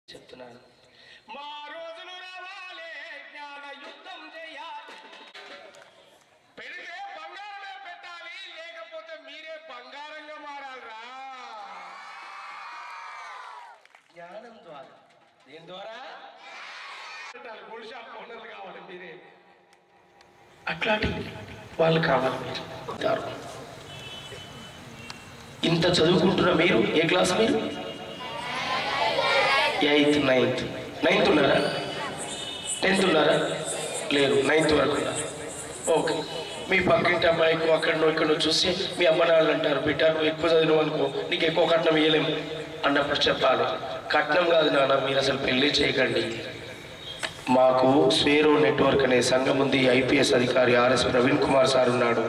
చెప్తున్నాను మా రోజులు రావాలే జ్ఞాన యుద్ధం చేయాలి పెడితే బంగారమే పెట్టాలి లేకపోతే మీరే బంగారంగా మారాలరా జ్ఞానం ద్వారా దేని ద్వారా పెట్టాలి గోల్డ్ షాప్ ఓనర్లు కావాలి మీరే అట్లాంటి వాళ్ళు కావాలి మీరు ఉంటారు. ఇంత చదువుకుంటున్న మీరు ఏ క్లాస్ మీరు ఎయిత్ నైన్త్ నైన్త్ ఉన్నారా టెన్త్ ఉన్నారా లేరు నైన్త్ వరకు ఉన్నారు ఓకే మీ పక్కింటి అమ్మాయికి అక్కడనో ఇక్కడనో చూసి మీ అమ్మ నాన్నలు అంటారు బిడ్డ నువ్వు ఎక్కువ చదివినావు అనుకో నీకు ఎక్కువ కట్నం ఇవ్వలేము అన్నప్పుడు చెప్పాలి కట్నం కాదు నాన్న మీరు అసలు పెళ్లి చేయకండి మాకు స్వేరో నెట్వర్క్ అనే సంఘం ఉంది ఐపీఎస్ అధికారి ఆర్ఎస్ ప్రవీణ్ కుమార్ సార్ ఉన్నాడు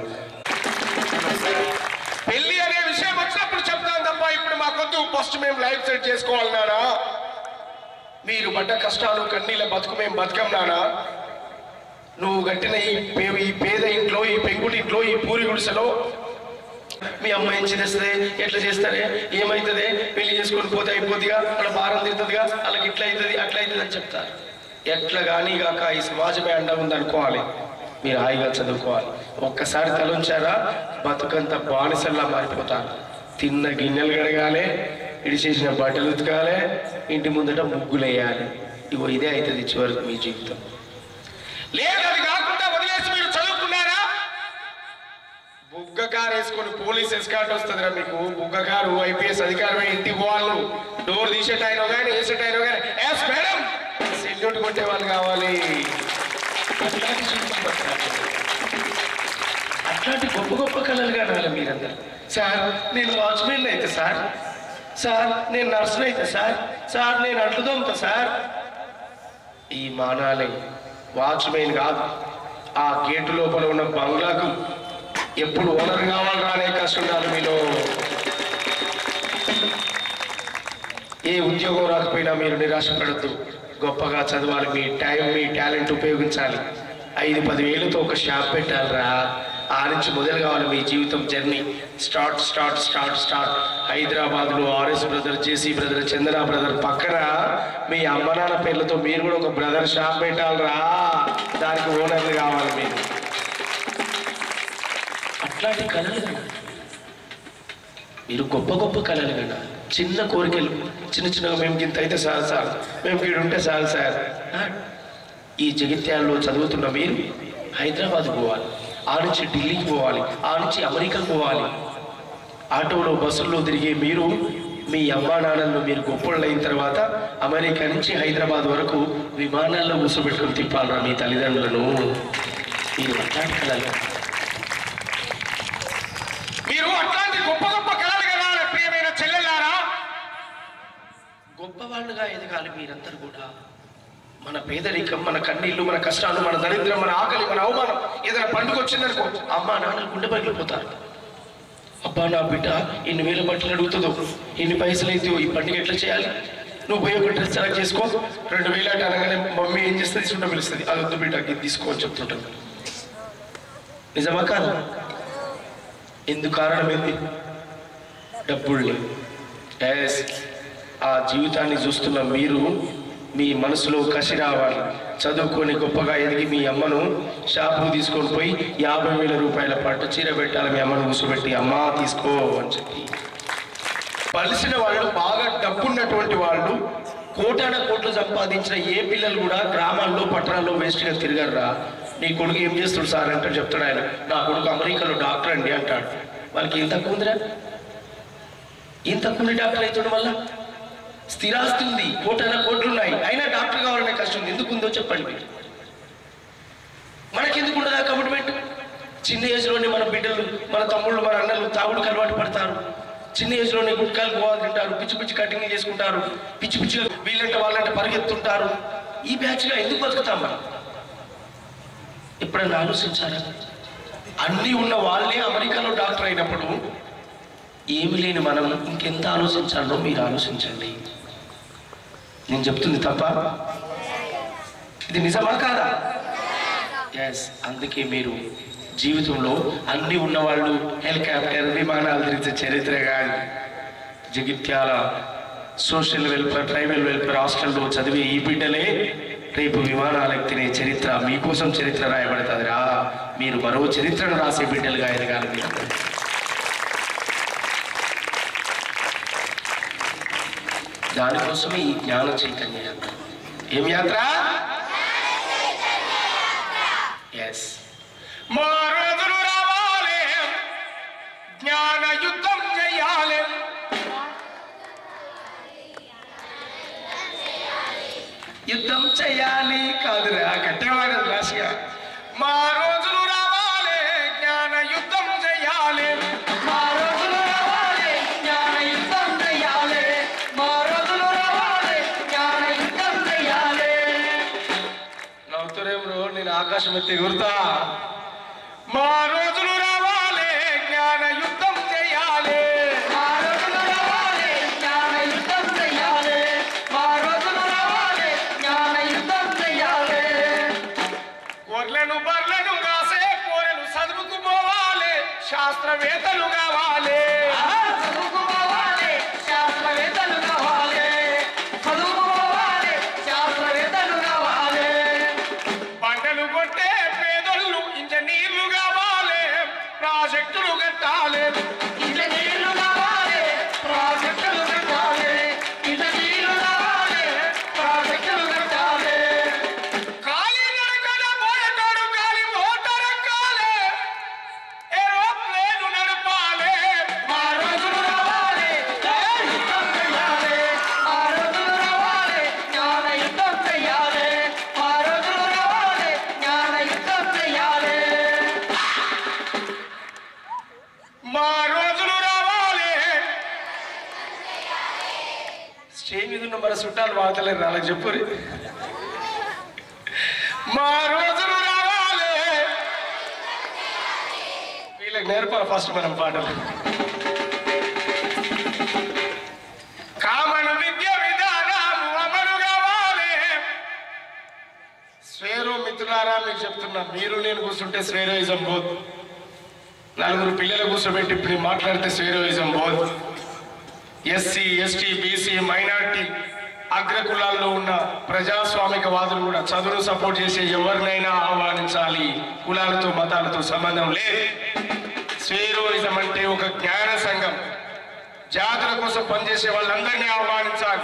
పెళ్లి అనే విషయం వచ్చినప్పుడు చెప్తాను తప్ప ఇప్పుడు మాకొద్దు ఫస్ట్ మేము లైఫ్ సెట్ చేసుకోవాలి నానా మీరు పడ్డ కష్టాలు కన్నీళ్ళ బతుకు మేము బతకం నానా నువ్వు కట్టిన ఈ పే- ఈ పేద ఇంట్లో ఈ పెంకుటి ఇంట్లో ఈ పూరి గుడిసెలో మీ అమ్మ ఏం చేస్తుంది ఎట్లా చేస్తారే ఏమవుతుంది పెళ్లి చేసుకొని పోతే అయిపోతుందిగా అక్కడ భారం తిరుగుతుందిగా వాళ్ళకి ఇట్లా అవుతుంది అట్లా అవుతుంది అని చెప్తారు ఎట్లా కానీ కాక ఈ సమాజమే అండ ఉందనుకోవాలి మీరు హాయిగా చదువుకోవాలి ఒక్కసారి తలంచారా బతుకంత బానిసల్లా మారిపోతారు తిన్న గిన్నెలు కడగాలి ఇడిచేసిన బట్టలు ఉతకాలి ఇంటి ముందట ముగ్గులు వేయాలి ఇగో ఇదే అవుతుంది చివరికి మీ జీవితం లేదు అది కాకుండా వదిలేసి మీరు చదువుకున్నారా బుగ్గ కారు వేసుకొని పోలీస్ ఎస్కాట్ వస్తుందిరా మీకు బుగ్గ కారు ఐపీఎస్ అధికారమే ఇంటికి పోవాలి డోర్ తీసేట ఆయన కానీ వేసేట ఆయన కానీ ఎస్ మేడం సెల్యూట్ కొట్టే వాళ్ళు కావాలి అట్లాంటి జీవితం బతకాలి. అట్లాంటి గొప్ప గొప్ప కళలు కానాలి మీరందరూ సార్ నేను వాచ్మెన్ అయితే సార్ సార్ నేను నర్సులు అయితే సార్ సార్ నేను అట్లు దొంగతా సార్ ఈ మానాలే వాచ్మెన్ కాదు ఆ గేటు లోపల ఉన్న బంగ్లాకు ఎప్పుడు ఓనర్ కావాలి రానే కష్టం ఉండాలి మీలో ఏ ఉద్యోగం రాకపోయినా మీరు నిరాశపడద్దు గొప్పగా చదవాలి మీ టైం మీ టాలెంట్ ఉపయోగించాలి ఐదు పది వేలతో ఒక షాప్ పెట్టాలిరా ఆ నుంచి మొదలు కావాలి మీ జీవితం journey start start start start హైదరాబాద్లో R S brother J C brother Chandana brother పక్కన మీ అమ్మ నాన్న పేర్లతో మీరు కూడా ఒక బ్రదర్ షాప్ పెట్టాలిరా దానికి ఓనర్లు కావాలి మీరు అట్లాంటి కళలు కనాలి. మీరు గొప్ప గొప్ప కళలు కన్నా చిన్న కోరికలు చిన్న చిన్నగా మేము గింత అయితే సార్ సార్ మేము ఇక్కడ ఉంటే సార్ సార్ ఆ, ఈ జగిత్యాలలో చదువుతున్న మీరు హైదరాబాద్ పోవాలి ఆ నుంచి ఢిల్లీకి పోవాలి ఆ నుంచి అమెరికాకు పోవాలి ఆటోలో బస్సుల్లో తిరిగే మీరు మీ అమ్మా నాన్నలు మీరు గొప్పళ్ళు అయిన తర్వాత అమెరికా నుంచి హైదరాబాద్ వరకు విమానాల్లో కూర్చోబెట్టుకుని తిప్పాలరా మీ తల్లిదండ్రులను మీరు అట్లాంటి కళలు మీరు అట్లాంటి గొప్ప గొప్ప కళలు కదా ప్రియమైన చెల్లెలారా గొప్పవాళ్ళుగా ఎదగాలి మీరందరూ కూడా మన పేదరికం మన కన్నీళ్లు మన కష్టాలు మన దరిద్రం మన ఆకలి మన అవమానం ఏదైనా పండుగ వచ్చిందనుకో అమ్మా నాన్న గుండె పగిలిపోతారు అబ్బా నా బిడ్డ ఇన్ని వేల బట్టలు అడుగుతుందో ఇన్ని పైసలు అయితే ఈ పండుగ ఎట్లా చేయాలి నువ్వు పోయి ఒక డ్రెస్ సెలెక్ట్ చేసుకో రెండు వేలు అంటే అనగానే మమ్మీ ఏం చేస్తుంది తీసుకుంటా పిలుస్తుంది అది వద్దు బిడ్డ ఇది తీసుకో అని చెప్తుంటాను నిజమా కాదు ఎందుకు కారణం ఏంది డబ్బులు లేవు Yes. ఆ జీవితాన్ని చూస్తున్న మీరు మీ మనసులో కసి రావాలి చదువుకొని గొప్పగా ఎదిగి మీ అమ్మను షాపుకు తీసుకొని పోయి యాభై వేల రూపాయల పట్టు చీర పెట్టాలి మీ అమ్మను కూర్చోబెట్టి అమ్మా తీసుకో అని చెప్పి పలిసిన వాళ్ళు బాగా డబ్బున్నటువంటి వాళ్ళు కోటాన కోట్లు సంపాదించిన ఏ పిల్లలు కూడా గ్రామాల్లో పట్టణాల్లో వేస్ట్గా తిరగర్రా నీ కొడుకు ఏం చేస్తాడు సార్ అంటే చెప్తాడు ఆయన నా కొడుకు అమెరికాలో డాక్టర్ అండి అంటాడు వాళ్ళకి ఏం తక్కువ ఉందిరా ఏం తక్కువ ఉంది డాక్టర్ అవుతాడు వల్ల స్థిరాస్తి ఉంది కోటాన కోట్లు ఉన్నాయి అయినా డాక్టర్ కావాలనే కష్టం ఉంది. ఎందుకు ఉందో చెప్పండి మీరు మనకెందుకు ఉండదు ఆ కమిట్మెంట్ చిన్న ఏజ్లోనే మన బిడ్డలు మన తమ్ముళ్ళు మన అన్నలు తాగుడుకు అలవాటు పడతారు చిన్న ఏజ్లోనే గుట్కాలు పోవాలి తింటారు పిచ్చి పిచ్చి కటింగ్ చేసుకుంటారు పిచ్చి పిచ్చిగా వీళ్ళంటే వాళ్ళంటే పరిగెత్తుంటారు ఈ బ్యాచ్గా ఎందుకు బతుకుతాం మనం ఎప్పుడన్నా ఆలోచించారా అన్నీ ఉన్న వాళ్ళే అమెరికాలో డాక్టర్ అయినప్పుడు ఏమి లేని మనం ఇంకెంత ఆలోచించాలో మీరు ఆలోచించండి నేను చెప్తుంది తప్ప ఇది నిజమా కాదా ఎస్ అందుకే మీరు జీవితంలో అన్ని ఉన్నవాళ్ళు హెలికాప్టర్ విమానాలు తిరిగితే చరిత్ర కానీ Jagtial social welfare tribal welfare హాస్టల్లో చదివే ఈ బిడ్డలే రేపు విమానాలకు తినే చరిత్ర మీకోసం చరిత్ర రాయబడుతుంది రా మీరు మరో చరిత్రను రాసే బిడ్డలుగా ఎదగాలి మీరు దానికోసమే ఈ జ్ఞాన చైతన్య యాత్ర ఏం యాత్ర ఎస్ మా రోజులు రావాలి జ్ఞాన యుద్ధం చేయాలి యుద్ధం చేయాలి కాదురా కట్టేవాడు రాసిగా మా రోజులు రావాలి జ్ఞాన యుద్ధం చేయాలి మా రోజులు రావాలి జ్ఞాన యుద్ధం చేయాలి మా రోజులు రావాలి జ్ఞాన యుద్ధం చేయాలి నవ్వుతారేం రో నేను ఆకాశం ఎత్తి ఎగురుతా మా రోజులు రావాలి జ్ఞాన యుద్ధం చేయాలి మా రోజులు రావాలి జ్ఞాన యుద్ధం చేయాలి మా రోజులు రావాలి జ్ఞాన యుద్ధం చేయాలి గొర్రెలు బర్రెలు కాసే కోరెలు చదువుకు పోవాలి శాస్త్రవేత్తలు కావాలి చదువుకోవాలి శాస్త్రవేత్తలు కావాలి చదువుకోవాలి శాస్త్రవేత్తలు కావాలి పంటలు కొట్టే పేదలు ఇంజనీర్లు కావాలి ప్రాజెక్టులు కట్టాలి ఇంజనీర్లు కావాలి ప్రాజెక్టులు కట్టాలి ఇంజనీర్లు కావాలి ప్రాజెక్టులు కట్టాలి ఖాళీ నడకన పోయేటోడు గాలి మోటార్ ఎక్కాలి ఏరోప్లేను నడపాలి మా రోజులు రావాలి జ్ఞాన యుద్ధం చేయాలి మా రోజులు రావాలి జ్ఞాన యుద్ధం చేయాలి మా రోజులు రావాలి జ్ఞాన యుద్ధం చేయాలి మా రోజులు రావాలి స్టేజ్ మీద ఉన్న మన చుట్టాలు వాడతలేరు వాళ్ళకి చెప్పు మా రోజులు రావాలి వీళ్ళకి నేర్పాలి ఫస్ట్ మనం పాటలు కామన్ విద్య విధానము అమలు కావాలి స్వేరో మిత్రులారా మీకు చెప్తున్నా మీరు నేను కూర్చుంటే స్వేరోయిజం పోదు నలుగురు పిల్లలు కూర్చోబెట్టి ఇప్పుడు నేను మాట్లాడితే స్వేరోయిజం పోదు ఎస్సీ ఎస్టీ బీసీ మైనార్టీ అగ్రకులాల్లో ఉన్న ప్రజాస్వామిక వాదులు కూడా చదువును సపోర్ట్ చేసే ఎవరినైనా ఆహ్వానించాలి కులాలతో మతాలతో సంబంధం లేదు స్వేరోయిజం అంటే ఒక జ్ఞాన సంఘం జాతుల కోసం పనిచేసే వాళ్ళందరినీ ఆహ్వానించాలి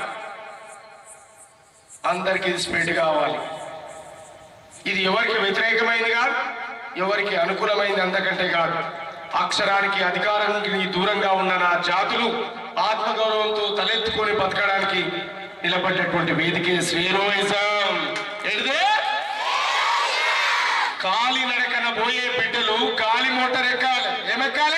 అందరికీ ఇది స్ప్రెడ్ కావాలి ఇది ఎవరికి వ్యతిరేకమైంది కాదు ఎవరికి అనుకూలమైంది అంతకంటే కాదు అక్షరానికి అధికారానికి దూరంగా ఉన్న నా జాతులు ఆత్మగౌరవంతో తలెత్తుకొని బతకడానికి నిలబడ్డటువంటి వేదికే శ్రీరోయిజం ఏంటిదే కాలి నడకన పోయే బిడ్డలు కాలి మోటార్ ఎక్కాలి ఏమెక్కాలి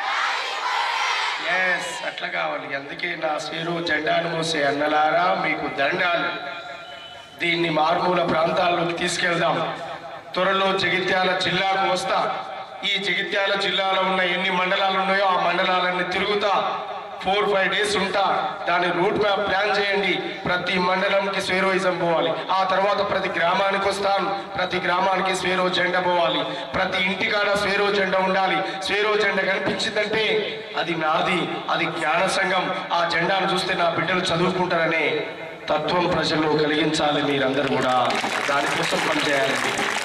ఎస్ అట్లా కావాలి అందుకే నా శ్రీరో జెండాను మోసే అన్నలారా మీకు దండాలు దీన్ని మారుమూల ప్రాంతాల్లోకి తీసుకెళ్దాం త్వరలో జగిత్యాల జిల్లాకు వస్తా ఈ జగిత్యాల జిల్లాలో ఉన్న ఎన్ని మండలాలు ఉన్నాయో ఆ మండలాలన్నీ తిరుగుతా ఫోర్ ఫైవ్ డేస్ ఉంటా దాని రూట్ మ్యాప్ ప్లాన్ చేయండి ప్రతి మండలంకి స్వేరోయిజం పోవాలి ఆ తర్వాత ప్రతి గ్రామానికి వస్తాను ప్రతి గ్రామానికి స్వేరో జెండా పోవాలి ప్రతి ఇంటికాడ స్వేరో జెండా ఉండాలి స్వేరో జెండా కనిపించిందంటే అది నాది అది జ్ఞాన సంఘం ఆ జెండాను చూస్తే నా బిడ్డలు చదువుకుంటారనే తత్వం ప్రజల్లో కలిగించాలి మీరందరూ కూడా దానికోసం పనిచేయాలి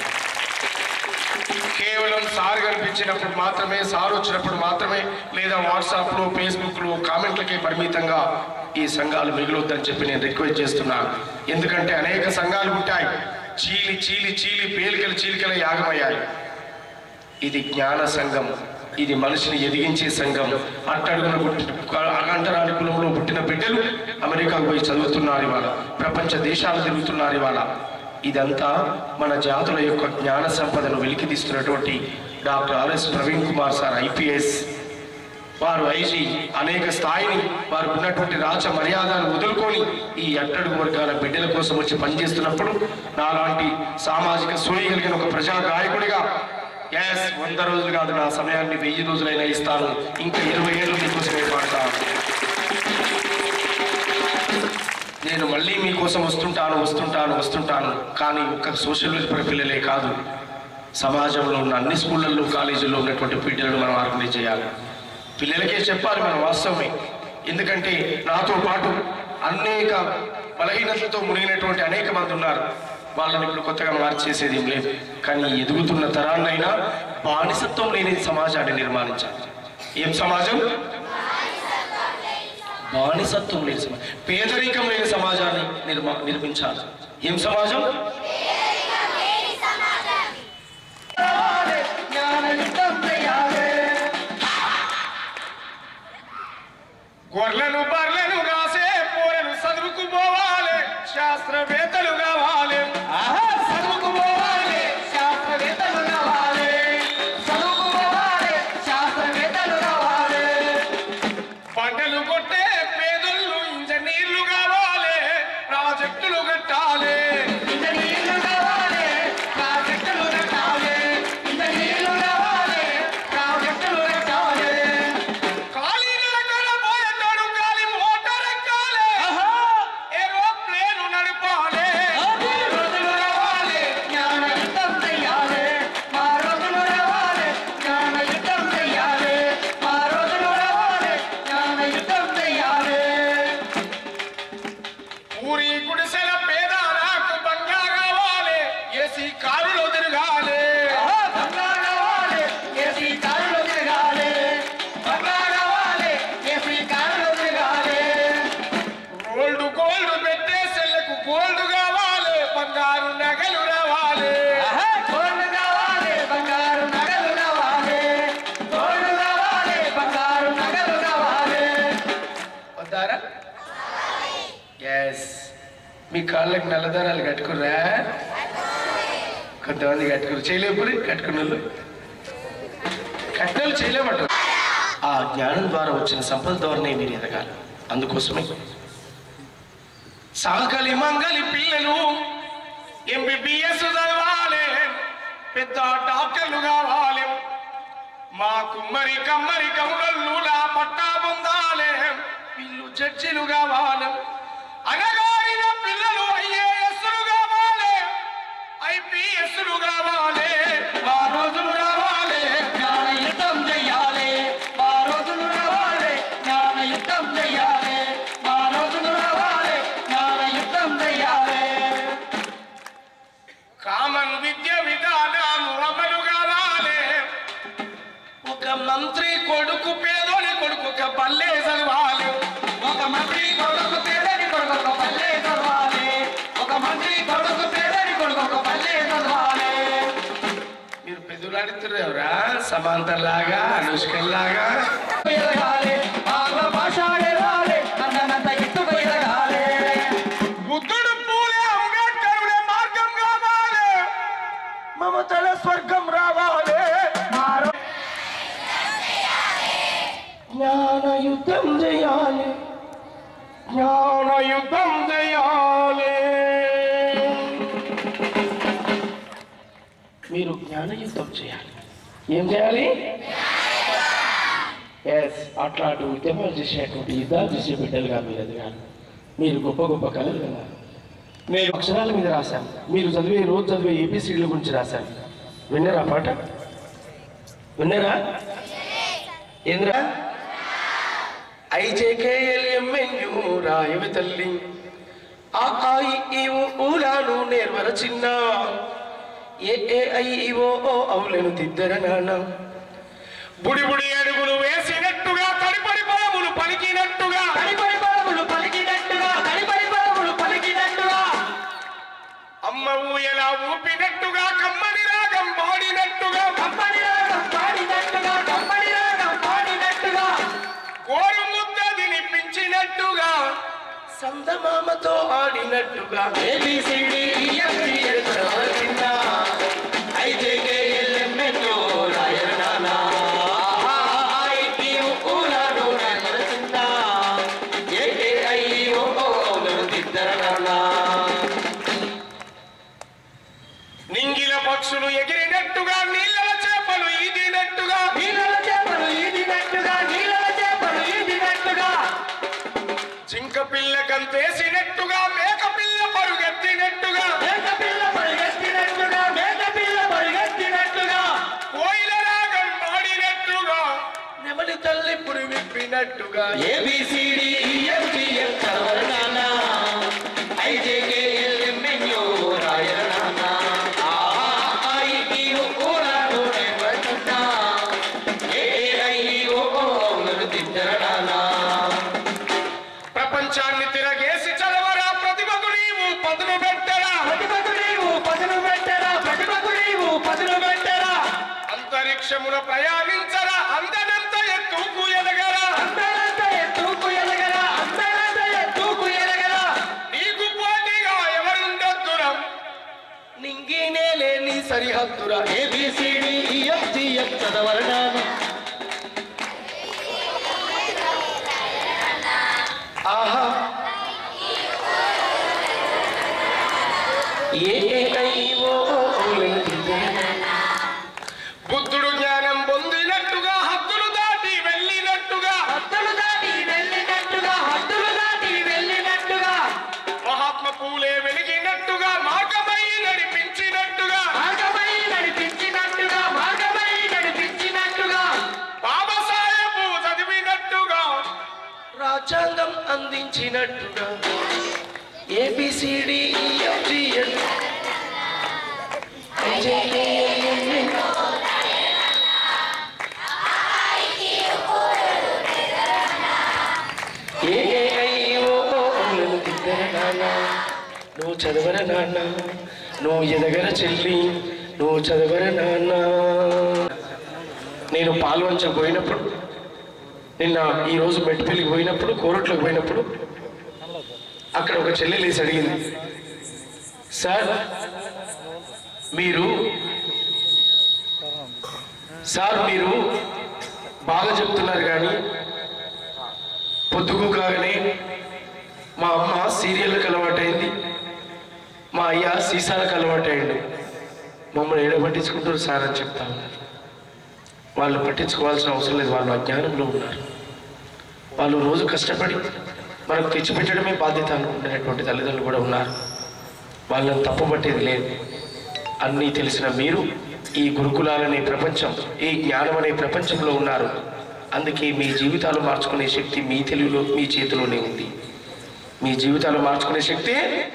కేవలం సార్ కనిపించినప్పుడు మాత్రమే సార్ వచ్చినప్పుడు మాత్రమే లేదా వాట్సాప్లో ఫేస్బుక్లో కామెంట్లకే పరిమితంగా ఈ సంఘాలు మిగులొద్దని చెప్పి నేను రిక్వెస్ట్ చేస్తున్నాను ఎందుకంటే అనేక సంఘాలు ఉంటాయి చీలి చీలి చీలి పేలికలు చీలికల యాగమయ్యాయి ఇది జ్ఞాన సంఘం ఇది మనిషిని ఎదిగించే సంఘం అట్టడుగున పుట్టిన అగంటరాని కులంలో పుట్టిన బిడ్డలు అమెరికాకు పోయి చదువుతున్నారు ఇవాళ ప్రపంచ దేశాలు తిరుగుతున్నారు ఇవాళ ఇదంతా మన జాతుల యొక్క జ్ఞాన సంపదను వెలికితీస్తున్నటువంటి doctor R S Praveen Kumar sir I P S వారు ఐజీ అనేక స్థాయిని వారు ఉన్నటువంటి రాజ మర్యాదను వదులుకొని ఈ అట్టడుగు వర్గాల బిడ్డల కోసం వచ్చి పనిచేస్తున్నప్పుడు నాలాంటి సామాజిక సోయి కలిగిన ఒక ప్రజా గాయకుడిగా ఎస్ వంద రోజులు కాదు నా సమయాన్ని వెయ్యి రోజులైనా ఇస్తాను ఇంకా ఇరవై ఏళ్ళు మీకోసమే పాడతాను నేను మళ్ళీ మీకోసం వస్తుంటాను వస్తుంటాను వస్తుంటాను కానీ ఒక్క సోషల్ వెల్ఫేర్ పిల్లలే కాదు సమాజంలో ఉన్న అన్ని స్కూళ్ళల్లో కాలేజీల్లో ఉన్నటువంటి పిల్లలను మనం ఆర్గనైజ్ చేయాలి పిల్లలకే చెప్పాలి మనం వాస్తవమే ఎందుకంటే నాతో పాటు అనేక బలహీనతలతో మునిగినటువంటి అనేక మంది ఉన్నారు వాళ్ళని ఇప్పుడు కొత్తగా మార్చేసేది ఏం లేదు కానీ ఎదుగుతున్న తరాన్నైనా బానిసత్వం లేని సమాజాన్ని నిర్మాణించాలి ఏం సమాజం బానిసత్వం లేని సమాజం పేదరికం లేని సమాజాన్ని నిర్మా నిర్మించాలి ఏం సమాజం రావాలి, జ్ఞాన యుద్ధం చేయాలి గొర్రెలు బర్రెలు రాసే పోరలు చదువుకు పోవాలి శాస్త్రవేత్తలు కావాలి ఆహా, చదువుకు పోవాలి శాస్త్రవేత్తలు కావాలి చదువుకు పోవాలి శాస్త్రవేత్తలు కావాలి పంటలు కొట్టే పేదలు ఇంజనీర్లు కావాలి ప్రాజెక్టులు కట్టాలి ఇంత నీళ్లు కావాలి ప్రాజెక్టులు కట్టాలి ఇంత నీళ్లు కావాలి ప్రాజెక్టులు కట్టాలి ఖాళీ నిలకడ పోయేటోడు గాలి మోటార్ ఎక్కాలి ఏరోప్లేన్ నడపాలి రోజులు రావాలి జ్ఞాన యుద్ధం చెయ్యాలి మా రోజులు రావాలి జ్ఞాన యుద్ధం చెయ్యాలి మా రోజులు రావాలి జ్ఞాన యుద్ధం చెయ్యాలి ఊరి గుడిసెల పేద నాకు బంగా కావాలి ఏసీ కారులో తిరగాలి ఆహా, బంగారు కావాలి ఏసీ కారులో తిరగాలి బంగారు కావాలి ఏసీ కారులో తిరగాలి గోల్డ్ గోల్డ్ పెట్టే సెల్లకు గోల్డ్ కావాలి బంగారు నగలు రావాలి ఆహా, గోల్డ్ కావాలి బంగారు నగలు కావాలి గోల్డ్ కావాలి బంగారు నగలు కావాలి వద్దారా ఎస్ మీ కాళ్ళకి నల్లదారాలు కట్టుకుర్రా కొంతమంది కట్టుకురు చేయలేపురి కట్టుకున్న వాళ్ళు కట్టినలు చేయలేమంటారు ఆ జ్ఞానం ద్వారా వచ్చిన సంపద ద్వారానే మీరు ఎదగాలి అందుకోసమే సాగలి మంగలి పిల్లలు ఎంబీబీఎస్ చదవాలి పెద్ద డాక్టర్లు కావాలి మా కుమ్మరి కమ్మరి కములల్లులా పట్టా పొందాలి వీళ్ళు జడ్జిలు కావాలి అనగారిన పిల్లలు ఐఏఎస్లు కావాలి ఐపీఎస్లు కావాలి ఆ రోజులు రావాలి జ్ఞాన యుద్ధం చెయ్యాలి మా రోజులు రావాలి జ్ఞాన యుద్ధం చెయ్యాలి మా రోజులు రావాలి జ్ఞాన యుద్ధం చెయ్యాలి కామన్ విద్య విధానం అమలు కావాలి ఒక మంత్రి కొడుకు పేదోని కొడుకు ఒక పల్లె చదవాలి ఒక మంత్రి కొడుకు పేదరి కొడుకు ఒక పల్లె చదవాలి ఒక మంత్రి కొడుకు పేదరి కొడుకు ఒక పల్లె చదవాలి మీరు పెద్దలాడుతున్నారు ఎవరా సమాంతర్లాగా అనుష్కల్లాగా ఎదగాలి ఆంగ్ల భాష ఎదగాలి అన్నంత ఎత్తుకు ఎదగాలి బుద్ధుడు పూలే అంబేద్కరుడే మార్గం కావాలి మమతల స్వర్గం రావాలి మారో జ్ఞాన యుద్ధం చేయాలి జ్ఞాన యుద్ధం చేయాలి మీరు జ్ఞాన యుద్ధం చేయాలి ఏం చేయాలి ఎస్ అట్లాంటి ఉద్యమాలు చేసేటువంటి యుద్ధాలు చేసే బిడ్డలుగా మీరు ఎదగాలి మీరు గొప్ప గొప్ప కళలు కన్నారు నేను అక్షరాల మీద రాశాను మీరు చదివే రోజు చదివే ఏపీసీల గురించి రాశాను విన్నారా పాట విన్నారా ఏంద్రా ఐజేకేఎల్ఎంఎన్యు రాయవి తల్లి ఆ ఆయి ఈవు ఊలాను నేర్వర చిన్న ఏ ఏ ఐ ఈవో ఓ అవులను దిద్దర నాన్న బుడి బుడి అడుగులు వేసినట్టుగా తడిపడి పదములు పలికినట్టుగా తడిపడి పదములు పలికినట్టుగా తడిపడి పదములు పలికినట్టుగా అమ్మ ఊయలా ఊపినట్టుగా కమ్మని రాగం పాడినట్టుగా కమ్మడి రాగం పాడినట్టుగా కమ్మడి రాగం పాడినట్టుగా కోరు ముద్ద వినిపించినట్టుగా సందమామతో ఆడినట్టుగా ఏబిసిడి ఈఎఫ్జి చిన్న ఐజేకే ఎల్ఎంఎన్ఓ రాయర్ నానా ఐపీఓ ఊలాడు రాయర్ చిన్న ఏకేఐఓ దిద్దర నానా నింగిల పక్షులు ఎగిరినట్టుగా నీళ్ళ చేపలు ఈదినట్టుగా నీళ్ళ చేపలు ఈదినట్టుగా నీళ్ళ చేపలు ఈదినట్టుగా జింక పిల్ల గంతేసినట్టుగా మేక పిల్ల పరుగెత్తినట్టుగా మేక పిల్ల పరిగెత్తినట్టుగా మేక పిల్ల పరిగెత్తినట్టుగా కోయిల రాగం పాడినట్టుగా నెమలి తల్లి పురి విప్పినట్టుగా ఏబిసిడి ఈఎఫ్జిఎఫ్ చదవరు నాన్న ప్రపంచాన్ని తిరగేసి చదవరా ప్రతిభకు నీవు పదును పెట్టరా ప్రతిభకు నీవు పదును పెట్టరా ప్రతిభకు నీవు పదును పెట్టరా అంతరిక్షమున ప్రయాణించరా అందనంత ఎత్తుకు ఎదగరా అందరంత ఎత్తుకు ఎదగరా అందరంత ఎత్తుకు ఎదగరా నీకు పోటీగా ఎవరుండొద్దురా నింగి నేలే నీ సరిహద్దురా ఏబిసిడి ఈఎఫ్జిఎఫ్ చదవరనాను ఆహా ఏఐఓ బుద్ధుడు జ్ఞానం పొందినట్టుగా హద్దులు దాటి వెళ్ళినట్టుగా హద్దులు దాటి వెళ్ళినట్టుగా హద్దులు దాటి వెళ్ళినట్టుగా మహాత్మ పూలే వెలిగినట్టుగా మార్గమై నడిపించినట్టుగా మార్గమై నడిపించినట్టుగా మార్గమై నడిపించినట్టుగా బాబాసాహెబు చదివినట్టుగా రాజ్యాంగం అందించినట్టుగా ఏబిసిడి నువ్వు చదవర నాన్న నువ్వు ఎదగర చెల్లి నువ్వు చదవర నాన్న నేను పాల్వంచ పోయినప్పుడు నిన్న ఈరోజు మెట్టిపల్లికి పోయినప్పుడు కోరట్లోకి పోయినప్పుడు అక్కడ ఒక చెల్లెలు వేసి అడిగింది సార్ మీరు సార్ మీరు బాగా చెప్తున్నారు కానీ పొద్దుగు కాగానే మా అమ్మ సీరియల్కి అలవాటైంది మా అయ్య సీసాలకు అలవాటైండు మమ్మల్ని ఏడ పట్టించుకుంటారు సార్ అని చెప్తా ఉన్నారు వాళ్ళు పట్టించుకోవాల్సిన అవసరం లేదు వాళ్ళు అజ్ఞానంలో ఉన్నారు వాళ్ళు రోజు కష్టపడి మనకు తెచ్చిపెట్టడమే బాధ్యత అనుకుంటున్నటువంటి తల్లిదండ్రులు కూడా ఉన్నారు వాళ్ళని తప్పుపట్టేది లేదు అన్నీ తెలిసిన మీరు ఈ గురుకులాలనే ప్రపంచం ఈ జ్ఞానం అనే ప్రపంచంలో ఉన్నారు అందుకే మీ జీవితాలు మార్చుకునే శక్తి మీ తెలివిలో మీ చేతిలోనే ఉంది మీ జీవితాలు మార్చుకునే శక్తి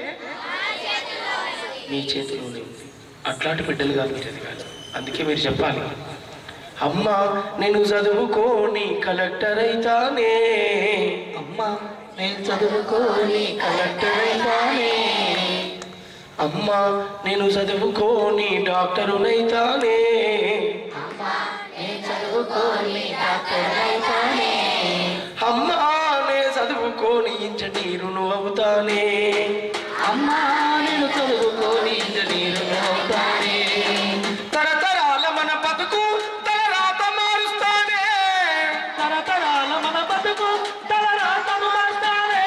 మీ చేతిలోనే ఉంది అట్లాంటి బిడ్డలు కాదు మీరు ఎదగాలి అందుకే మీరు చెప్పాలి అమ్మా నేను చదువుకోని కలెక్టర్ అయితానే అమ్మా నేను చదువుకోని కలెక్టర్ అయితానే అమ్మా నేను చదువుకోని డాక్టరునైతానే నేను చదువుకోని డాక్టర్ అయితానే అమ్మా నే చదువుకోని ఇంజనీరును అవుతానే అమ్మా నేను చదువుకోని ఇంజనీరు అవుతానే తరతరాల మన బతుకు తలరాత మారుస్తానే తరతరాల మన బతుకు తలరాతను రాస్తానే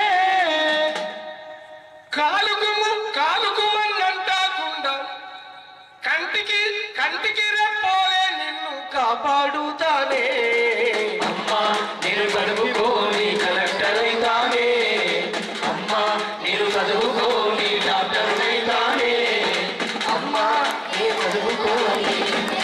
కాలుకు కాలుకు మన్నంటాకుండా కంటికి కంటికి రెప్పోలే నిన్ను కాపాడుతానే అమ్మా నేను చదువుకోని కలెక్టర్ అయితానే అమ్మా నేను చదువుకోని డాక్టర్ అయితానే అమ్మా నేను చదువుకోని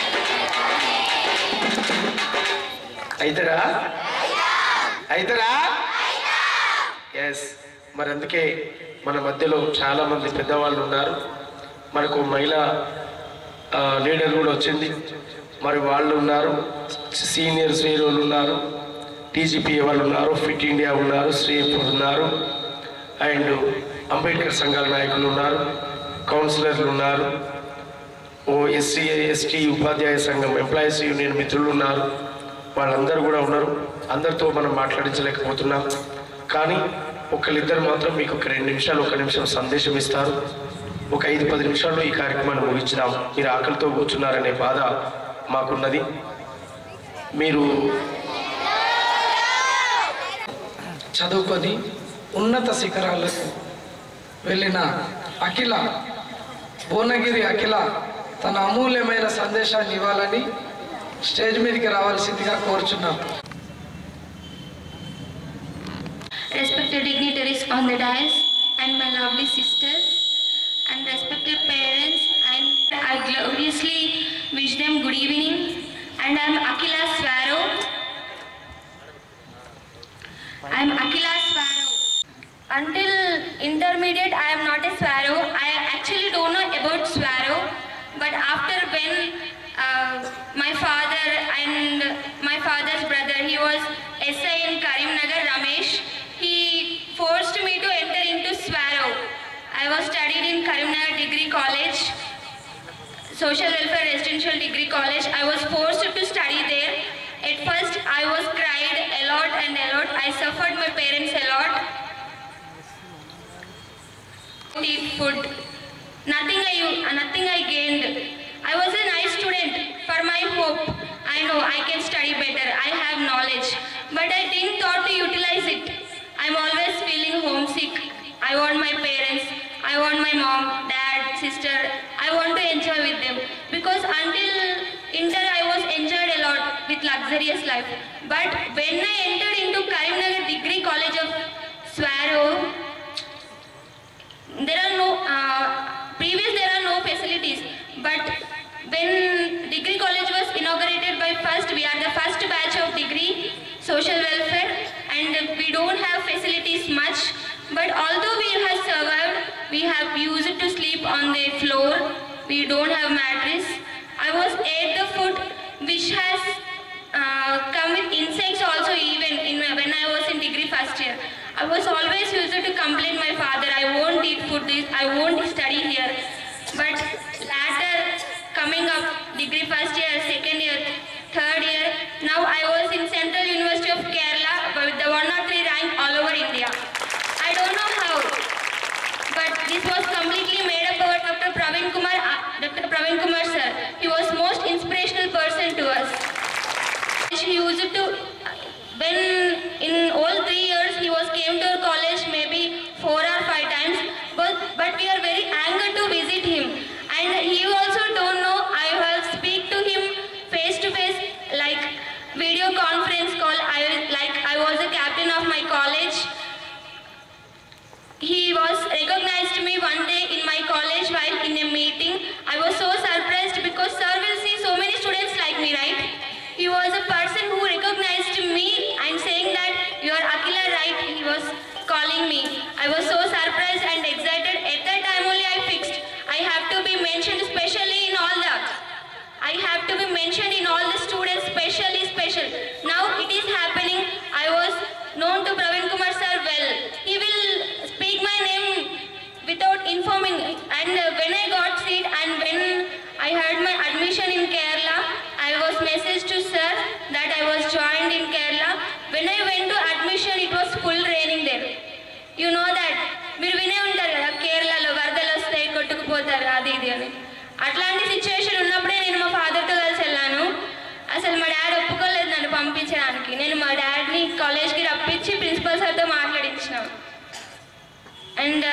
అయితరా అయితరా ఎస్ మరి అందుకే మన మధ్యలో చాలా మంది పెద్దవాళ్ళు ఉన్నారు మనకు మహిళా ఆ, లీడర్ కూడా వచ్చింది మరి వాళ్ళు ఉన్నారు సీనియర్ శ్రీరోలు ఉన్నారు టీజీపీ వాళ్ళు ఉన్నారు ఫిట్ ఇండియా ఉన్నారు శ్రీఎఫ్ ఉన్నారు అండ్ అంబేద్కర్ సంఘాల నాయకులు ఉన్నారు కౌన్సిలర్లు ఉన్నారు ఓ ఎస్సీ ఎస్టీ ఉపాధ్యాయ సంఘం ఎంప్లాయీస్ యూనియన్ మిత్రులు ఉన్నారు వాళ్ళందరూ కూడా ఉన్నారు అందరితో మనం మాట్లాడించలేకపోతున్నాం కానీ ఒకళ్ళిద్దరు మాత్రం మీకు ఒక రెండు నిమిషాలు ఒక నిమిషం సందేశం ఇస్తారు ఒక ఐదు పది నిమిషాల్లో ఈ కార్యక్రమాన్ని ముగించుదాం మీరు ఆకలితో కూర్చున్నారనే బాధ మాకున్నది మీరు చదువుకొని ఉన్నత శిఖరాలకు వెళ్ళిన అఖిల భువనగిరి అఖిల తన అమూల్యమైన సందేశాన్ని ఇవ్వాలని స్టేజ్ మీదకి రావాల్సిందిగా కోరుచున్నాం respected dignitaries on the dais and my lovely sisters and respected parents and I gloriously wish them good evening and I am Akila Swaro. I am Akila Swaro. Until intermediate I am not a Swaro. I actually don't know about Swaro but after when uh, my father and my father's brother he was SI in Karimnagar Ramesh he forced Social Welfare Residential Degree College. I was forced to study there. At first, I was cried a lot and a lot. I suffered my parents a lot. Eat food. Nothing I nothing I gained. I was a nice student. For my hope, I know I can study better. I have knowledge, but I didn't thought to utilize it. I'm always feeling homesick. I want my parents. I want my mom, dad, sister. I want to enjoy with them because until inter I was enjoyed a lot with luxurious life. But when I entered into Karimnagar Degree College of Swarrow, there are no uh, previous there are no facilities but when degree college was inaugurated by first we are the first batch of degree social welfare and we don't have facilities much but although we have survived we have used to sleep on the floor we don't have mattress i was ate the food which has uh, come with insects also even in when I was in degree first year. I was always used to complain my father, I won't eat food, this, I won't study here. But later coming up degree first year, second year, third year, now I was in Central University of Kerala with the 103 rank all over India. I don't know how, but this was completely made up by Dr. Praveen Kumar, uh, Dr. Praveen Kumar sir. He was most inspirational person to us. He used to, when in all three years he was came to our college maybe four or five times, but, but we are very angered to visit him. And he also don't know, I have speak to him face to face like video conference call, I, like I was a captain of my college. He was recognized me one day in my college while in a meeting. I was so surprised because sir will see so many students like me, right? He was a person who recognized me and saying that you are Akila, right? He was calling me. I was so surprised and excited. At that time only I fixed. I have to be mentioned specially in all that. I have to be mentioned in all the students specially special. Now it is happening. I was known to Praveen Kumar sir well. He will speak my name without informing. And uh, when I got seat and when I had my admission in Kerala, I was messaged to sir that I was joined in Kerala. When I went to admission, it was full raining there. You know that మీరు వినే ఉంటారు కదా కేరళలో వరదలు వస్తాయి కొట్టుకుపోతారు అది ఇది అని అట్లాంటి సిచ్యువేషన్ ఉన్నప్పుడే నేను మా ఫాదర్తో కలిసి వెళ్ళాను అసలు మా డాడీ ఒప్పుకోలేదు నన్ను పంపించడానికి నేను మా డాడీని కాలేజ్కి రప్పించి ప్రిన్సిపల్ సార్తో మాట్లాడించినాం అండ్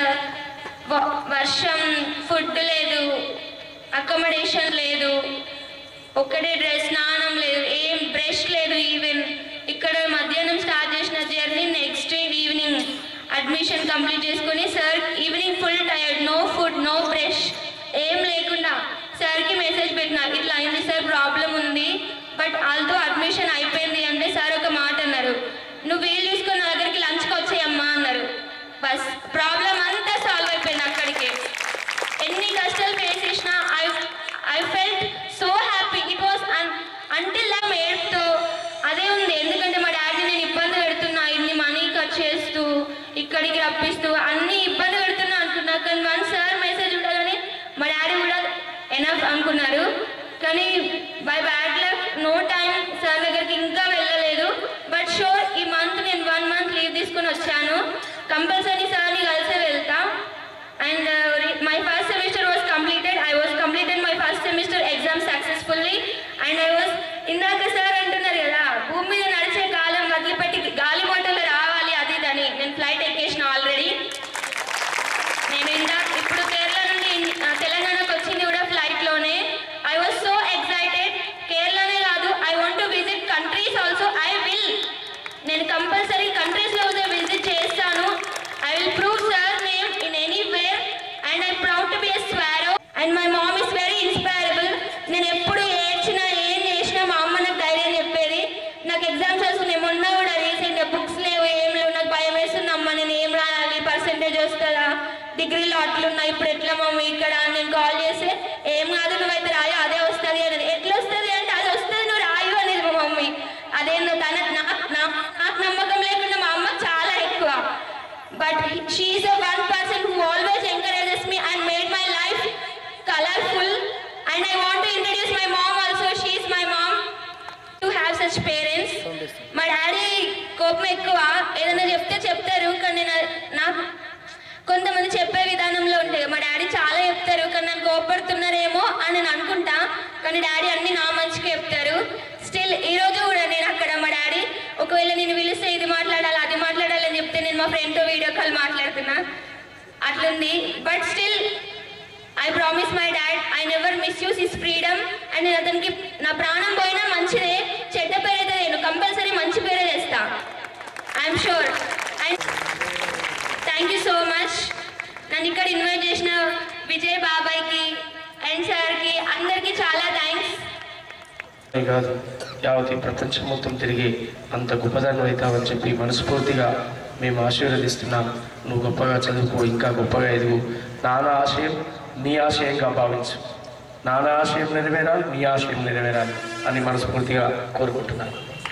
వర్షం ఫుడ్ లేదు అకామిడేషన్ లేదు ఒక్కడే డ్రెస్ స్నానం లేదు ఏం బ్రష్ లేదు ఈవెన్ ఇక్కడ మధ్యాహ్నం స్టార్ట్ చేసిన journey next evening admission complete చేసుకుని sir evening full tired no food no brush ఏం లేకుండా సార్కి మెసేజ్ పెట్టిన ఇట్లా అయింది సార్ ప్రాబ్లం ఉంది బట్ ఆల్తో అడ్మిషన్ అయిపోయింది అంటే సార్ ఒక మాట అన్నారు నువ్వు వీలు చూసుకొని నా దగ్గరికి లంచ్కి వచ్చేయమ్మా అన్నారు బస్ ప్రాబ్లం అంతా సాల్వ్ అయిపోయింది అక్కడికే ఎన్ని కష్టాలు ఫేస్ చేసినా I I felt so happy it was until I'm ఏడ్తో అదే ఉంది ఎందుకంటే మా డాడీ నేను ఇబ్బంది పెడుతున్నా ఇన్ని మనీ ఖర్చు చేస్తూ ఇక్కడికి రప్పిస్తూ అన్ని ఇబ్బంది పెడుతున్నా అనుకున్నా కానీ వన్ సార్ మెసేజ్ ఉండగానే మా డాడీ కూడా ఎనఫ్ అనుకున్నారు కానీ by bad luck no time sir దగ్గరికి ఇంకా వెళ్ళలేదు బట్ షూర్ ఈ మంత్ నేను వన్ మంత్ లీవ్ తీసుకుని వచ్చాను కంపల్సరీ సార్ని కలిసే వెళ్తా and my first semester was completed I was completed my first semester exam successfully and I was ఇందాక సార్ అంటున్నారు కదా భూమి మీద నడిచే కాలం వదిలిపెట్టి గాలి మంటలు రావాలి అది ఇదని నేను ఫ్లైట్ ఎక్కేసిన ఆల్రెడీ నేను ఇందా ఇప్పుడు కేరళ నుండి ఇన్- ఆ, తెలంగాణకు వచ్చింది కూడా ఫ్లైట్లోనే ఐ వాజ్ సో ఎక్సైటెడ్ కేరళనే కాదు I want to visit countries also I will నేను కంపల్సరీ కంట్రీస్లో విజిట్ చేస్తాను I will prove sir name in anywhere and I proud to be a swallow and my mom is very inspirable నేను ఎప్పుడు ఏడ్చినా ఏం చేసినా మా అమ్మ నాకు ధైర్యం చెప్పేది నాకు ఎగ్జామ్స్ వస్తున్నాయి మొన్న కూడా రీసెంట్గా బుక్స్ లేవు ఏం లేవు నాకు భయం వేస్తుంది అమ్మ నేను ఏం రాయాలి పర్సెంటేజ్ వస్తుందా డిగ్రీలో అట్లున్నాయి ఇప్పుడు ఎట్లా మమ్మీ ఇక్కడ అని నేను కాల్ చేస్తే ఏం కాదు నువ్వైతే రాయో అదే వస్తుంది అనేది ఎట్లా వస్తుంది అంటే అది వస్తుంది నువ్వు రాయు అనేది మా మమ్మీ అదేందో తన నా- నా- నాకు నమ్మకం లేకుండా మా అమ్మ చాలా ఎక్కువ but she is a one person who always encourages me and made my life colourful And I want to introduce my mom also. She is my mom. To have such parents. మా డాడీ కోపం ఎక్కువ ఏదైనా చెప్తే చెప్తారు కానీ నా- నాకు కొంతమంది చెప్పే విధానంలో ఉంటాయి మా డాడీ చాలా చెప్తారు కానీ నన్ను కోపడుతున్నారేమో అని నేను అనుకుంటా కానీ డాడీ అన్ని నా మంచిగా చెప్తారు స్టిల్ ఈ రోజు కూడా నేను అక్కడ మా డాడీ ఒకవేళ నేను పిలిస్తే ఇది మాట్లాడాలి అది మాట్లాడాలి అని చెప్తే నేను మా ఫ్రెండ్తో వీడియో కాల్ మాట్లాడుతున్నా అట్లుంది but still I promise my dad I never misuse his freedom and నేను అతనికి నా ప్రాణం పోయినా మంచిదే చెడ్డ పేరైతే నేను కంపల్సరీ మంచి పేరే తెస్తా I'm sure and thank you so much నన్ను ఇక్కడ ఇన్వైట్ చేసిన విజయ్ బాబాయ్కి అండ్ సార్కి అందరికీ చాలా థ్యాంక్స్ అని కాదు యావత్ ఈ ప్రపంచం మొత్తం తిరిగి అంత గొప్పదాన్ని అవుతావని చెప్పి మనస్ఫూర్తిగా మేము ఆశీర్వదిస్తున్నాం నువ్వు గొప్పగా చదువుకో ఇంకా గొప్పగా ఎదుగు నాన్న ఆశయం నీ ఆశయంగా భావించు నాన్న ఆశయం నెరవేరాలి నీ ఆశయం నెరవేరాలి అని మనస్ఫూర్తిగా కోరుకుంటున్నాను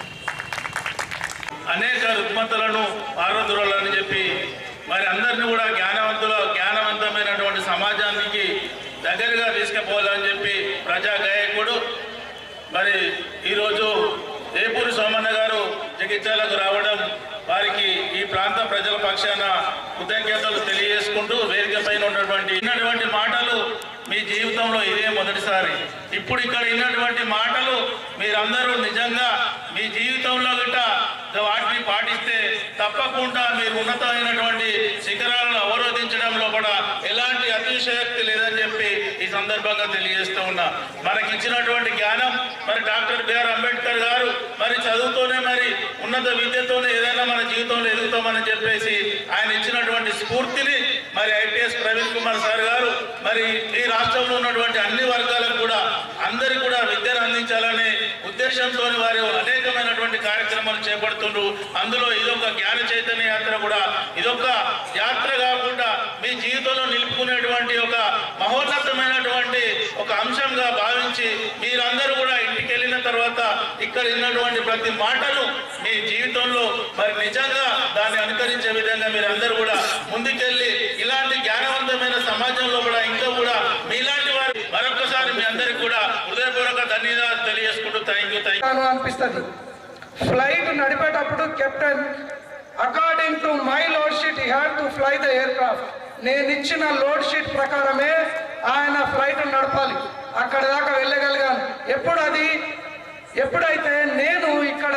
అనేక రుగ్మతలను పార్వతురాలని చెప్పి మరి అందరిని కూడా జ్ఞానవంతుల జ్ఞానవంతమైనటువంటి సమాజానికి దగ్గరగా తీసుకుపోవాలని చెప్పి ప్రజా గాయకుడు మరి ఈరోజు ఏపూరి సోమన్న గారు జగిత్యాలకు రావడం వారికి ఈ ప్రాంత ప్రజల పక్షాన కృతజ్ఞతలు తెలియజేసుకుంటూ వేదిక పైన ఉన్నటువంటి ఇన్నటువంటి మాటలు మీ జీవితంలో ఇదే మొదటిసారి ఇప్పుడు ఇక్కడ ఇన్నటువంటి మాటలు మీరందరూ నిజంగా మీ జీవితంలో గిట్ట వాటిని పాటిస్తే తప్పకుండా మీరు ఉన్నతమైనటువంటి శిఖరాలను అవరోధించడంలో కూడా ఎలాంటి అతిశయోక్తి లేదని చెప్పి ఈ సందర్భంగా తెలియజేస్తూ ఉన్నా మనకి ఇచ్చినటువంటి జ్ఞానం మరి డాక్టర్ బిఆర్ అంబేద్కర్ గారు మరి చదువుతోనే మరి ఉన్నత విద్యతోనే ఏదైనా మన జీవితంలో ఎదుగుతామని చెప్పేసి ఆయన ఇచ్చినటువంటి స్ఫూర్తిని మరి ఐపీఎస్ ప్రవీణ్ కుమార్ సార్ గారు మరి ఈ రాష్ట్రంలో ఉన్నటువంటి అన్ని వర్గాలకు కూడా అందరికీ కూడా విద్యను అందించాలనే ఉద్దేశంతో వారు అనేకమైనటువంటి కార్యక్రమాలు చేపడుతున్నారు అందులో ఇదొక జ్ఞాన చైతన్య యాత్ర కూడా ఇదొక యాత్ర కాకుండా మీ జీవితంలో నిలుపుకునేటువంటి ఒక మహోన్నతమైనటువంటి ఒక అంశంగా భావించి మీరందరూ కూడా ఇంటికి వెళ్ళిన తర్వాత ఇక్కడ ఉన్నటువంటి ప్రతి మాటను మీ జీవితంలో మరి నిజంగా దాన్ని అనుకరించే విధంగా మీరందరూ కూడా ముందుకెళ్ళి ఇలాంటి జ్ఞానవంతమైన సమాజంలో కూడా ఇంకా కూడా మీలాంటి వారు మరొకసారి మీ అందరికీ కూడా హృదయపూర్వక ధన్యవాదాలు తెలియజేసుకుంటూ థ్యాంక్ యూ థ్యాంక్ అని అనిపిస్తుంది ఫ్లైట్ నడిపేటప్పుడు captain according to my load sheet he had to fly the aircraft నేను ఇచ్చిన లోడ్ షీట్ ప్రకారమే ఆయన ఫ్లైట్ నడపాలి అక్కడ దాకా వెళ్ళగలిగాను ఎప్పుడు అది ఎప్పుడైతే నేను ఇక్కడ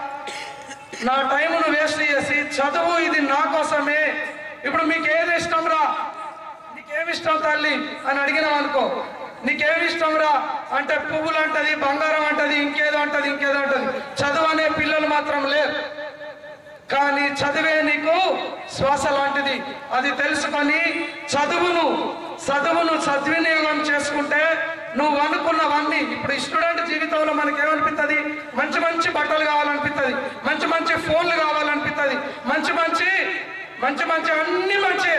నా టైంను వేస్ట్ చేసి చదువు ఇది నా కోసమే ఇప్పుడు మీకు ఏది ఇష్టం రా నీకేమి ఇష్టం తల్లి అని అడిగినాం అనుకో నీకేమి ఇష్టం రా అంటే పువ్వులు అంటది బంగారం అంటది ఇంకేదో అంటది ఇంకేదో అంటది చదువు అనే పిల్లలు మాత్రం లేరు కానీ చదివే నీకు శ్వాస లాంటిది అది తెలుసుకొని చదువును చదువును సద్వినియోగం చేసుకుంటే నువ్వు అనుకున్నవన్నీ ఇప్పుడు ఈ స్టూడెంట్ జీవితంలో మనకి ఏమనిపిస్తుంది మంచి మంచి బట్టలు కావాలనిపిస్తుంది మంచి మంచి ఫోన్లు కావాలనిపిస్తుంది మంచి మంచి మంచి మంచి అన్ని మంచి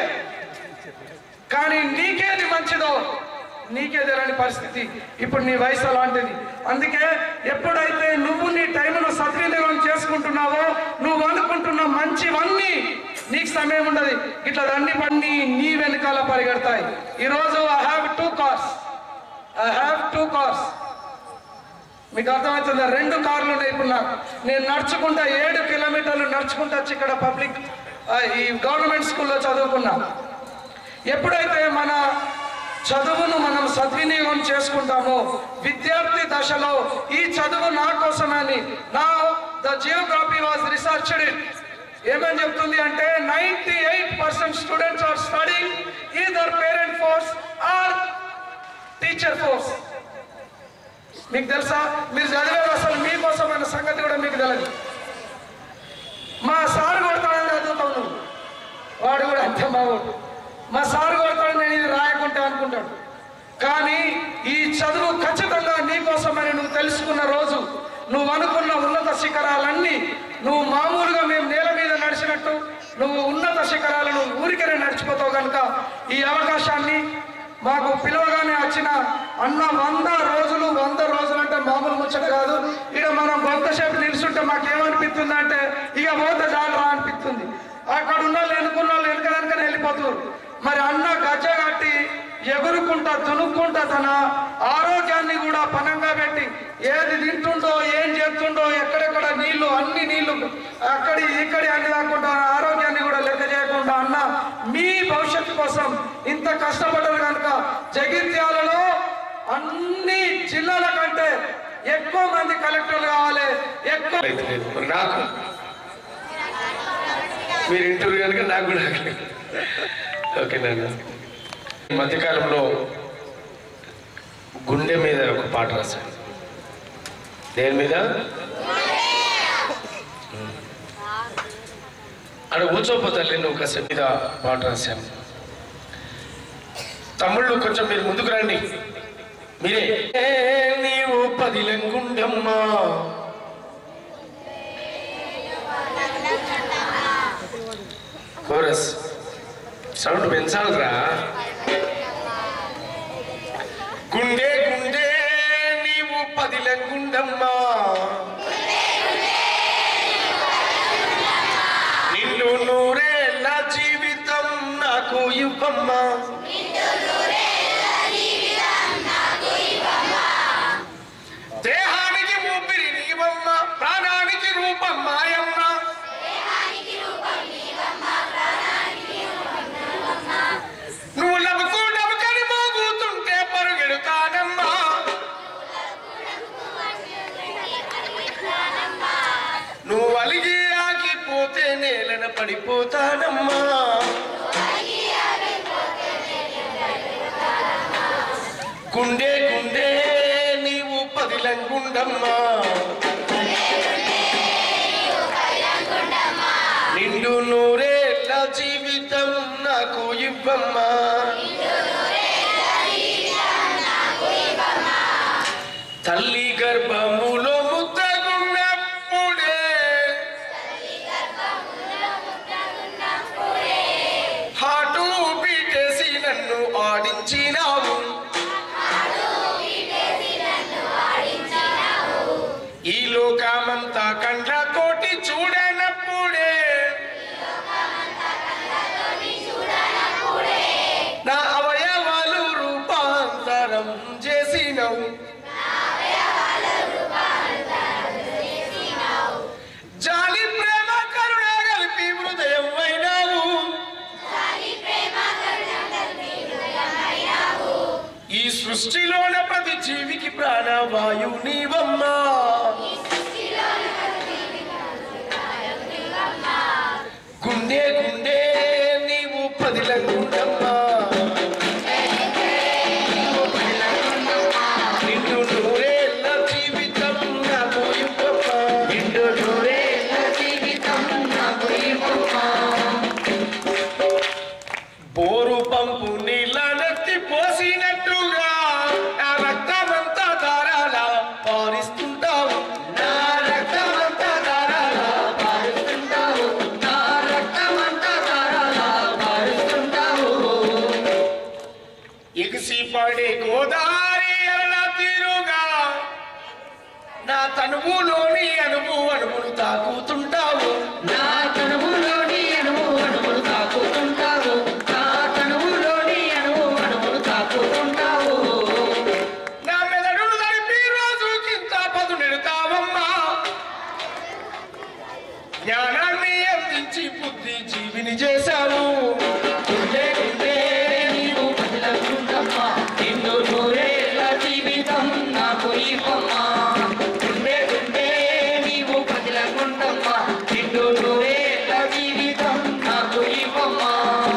కానీ నీకేది మంచిదో నీకే తెలియని పరిస్థితి ఇప్పుడు నీ వయసు అలాంటిది అందుకే ఎప్పుడైతే నువ్వు నీ టైంను సద్వినియోగం చేసుకుంటున్నావో నువ్వు అనుకుంటున్న మంచివన్నీ నీకు సమయం ఉండదు ఇట్లా అన్ని పని నీ వెనకాల పరిగెడతాయి ఈరోజు I have two cars I have two cars మీకు అర్థమవుతుందా రెండు కార్లు ఉన్నాయి ఇప్పుడు నాకు నేను నడుచుకుంటా ఏడు కిలోమీటర్లు నడుచుకుంటా వచ్చి ఇక్కడ పబ్లిక్ ఆ, ఈ గవర్నమెంట్ స్కూల్లో చదువుకున్నా ఎప్పుడైతే మన చదువును మనం సద్వినియోగం చేసుకుంటామో విద్యార్థి దశలో ఈ చదువు నా కోసమని నా ద జియోగ్రఫీ వాజ్ రీసెర్చ్డ్ ఏమని చెప్తుంది అంటే ninety eight percent students are studying either parent force or teacher force మీకు తెలుసా మీరు చదివేది అసలు మీకోసమైన సంగతి కూడా మీకు తెలియదు మా సార్ కొడతాడని చదువుతావు నువ్వు వాడు కూడా అంతే బాబు మా సార్ కొడతాడు నేను ఇది రాయకుంటా అనుకుంటాడు కానీ ఈ చదువు ఖచ్చితంగా నీకోసమని నువ్వు తెలుసుకున్న రోజు నువ్వు అనుకున్న ఉన్నత శిఖరాలన్నీ నువ్వు మామూలుగా మేము నేల మీద నడిచినట్టు నువ్వు ఉన్నత శిఖరాలను ఊరికనే నడిచిపోతావు కనుక ఈ అవకాశాన్ని మాకు పిలవగానే వచ్చిన అన్న వంద రోజులు వంద రోజులు అంటే మామూలు ముచ్చట కాదు ఇక మనం కొంతసేపు నిలుచుంటే మాకేమనిపిస్తుంది అంటే ఇక పోతే చాలరా అనిపిస్తుంది అక్కడ ఉన్న వాళ్ళు ఎన్నుకున్న వాళ్ళు వెనక వెనకనే వెళ్ళిపోతున్నారు మరి అన్న గజ్జ కట్టి ఎగురుకుంటా తునుక్కుంటా తన ఆరోగ్యాన్ని కూడా పనంగా పెట్టి ఏది తింటుండో ఏం చేస్తుండో ఎక్కడెక్కడ నీళ్లు అన్ని నీళ్లు అక్కడి ఇక్కడి అన్ని కాకుండా ఆరోగ్యాన్ని కూడా లెక్క చేయకుండా అన్న మీ భవిష్యత్తు కోసం ఇంత కష్టపడ్డారు కనుక జగిత్యాలలో అన్ని జిల్లాల కంటే ఎక్కువ మంది కలెక్టర్లు కావాలి ఎక్కువ అయితే లేదు మరి నాకు మీరు ఇంటూరు కనుక నాకు కూడా ఆగలేదు. ఓకే నాన్న ఈ మధ్యకాలంలో గుండె మీద ఒక పాట రాశాను దేని మీద అక్కడ కూర్చోపోతాలి నువ్వు కాసేపు మీద పాట రాశాను తమ్ముళ్ళు కొంచెం మీరు ముందుకు రండి మీరే ఏ నీవు పదిలంగుండమ్మా కోరస్ సౌండ్ పెంచాలిరా గుండె గుండె నీవు పదిలంగుండమ్మా నిన్ను నూరేళ్ళ జీవితం నాకు ఇవ్వమ్మా దేహానికి ఊపిరి నీవమ్మ ప్రాణానికి రూపం మాయమ్మ నువ్వు నవ్వుతూ నవ్వుకని మోగుతుంటే పరుగెడుతానమ్మా నువ్వు అలిగి ఆగిపోతే నేలన పడిపోతానమ్మా గుండె గుండె నీవు పదిలంగుండమ్మా నిండు నూరేళ్ళ జీవితం నాకు ఇవ్వమ్మా తల్లి గర్భములో ముద్దగున్నప్పుడే హాటు పీటేసి నన్ను ఆడించినావు ఈ లోకమంతా కండ్ల కోటి చూడనప్పుడే నా అవయవాలు రూపాంతరం చేసినవు జాలి ప్రేమ కరుణ కలిపి హృదయం అయినావు ఈ సృష్టిలోన ప్రతి జీవికి ప్రాణవాయు నీవమ్మా గుండె గుండె నీవు పదిలంగుండమ్మా నిన్ను నూరేళ్ళ జీవితం నాకు ఇవ్వమ్మా నిన్ను నూరేళ్ళ జీవితం నాకు ఇవ్వమ్మా బోరు పంపు నీళ్ళ నెత్తి పోసినట్టుగా నా రక్తమంతా దారాల పారిస్తుంటావు నా రక్తమంతా దారాల పారిస్తుంటావు నా రక్తమంతా దారాల పారిస్తుంటావు ఎగిసి పడే గోదావరి అలా తీరుగా నా తనువులోని అనువు అణువును తాకుతుంటావు నా తనువులోని అణువు అణువులు తాకుతుంటావు నా తనువులోని అణువు అణువులు తాకుతుంటావు నా మెదడును నడిపి రోజుకింత పదునెడతావమ్మా జ్ఞానాన్ని అందించి బుద్ధి జీవిని చేశావు గుండె గుండె నీవు బదులకుంటమ్మా నిన్ను నూరేళ్ళ జీవితం నాకు ఇవ్వమ్మా గుండె గుండె నీవు బదులకుంటమ్మా నిన్ను నూరేళ్ళ జీవితం నాకు ఇవ్వమ్మా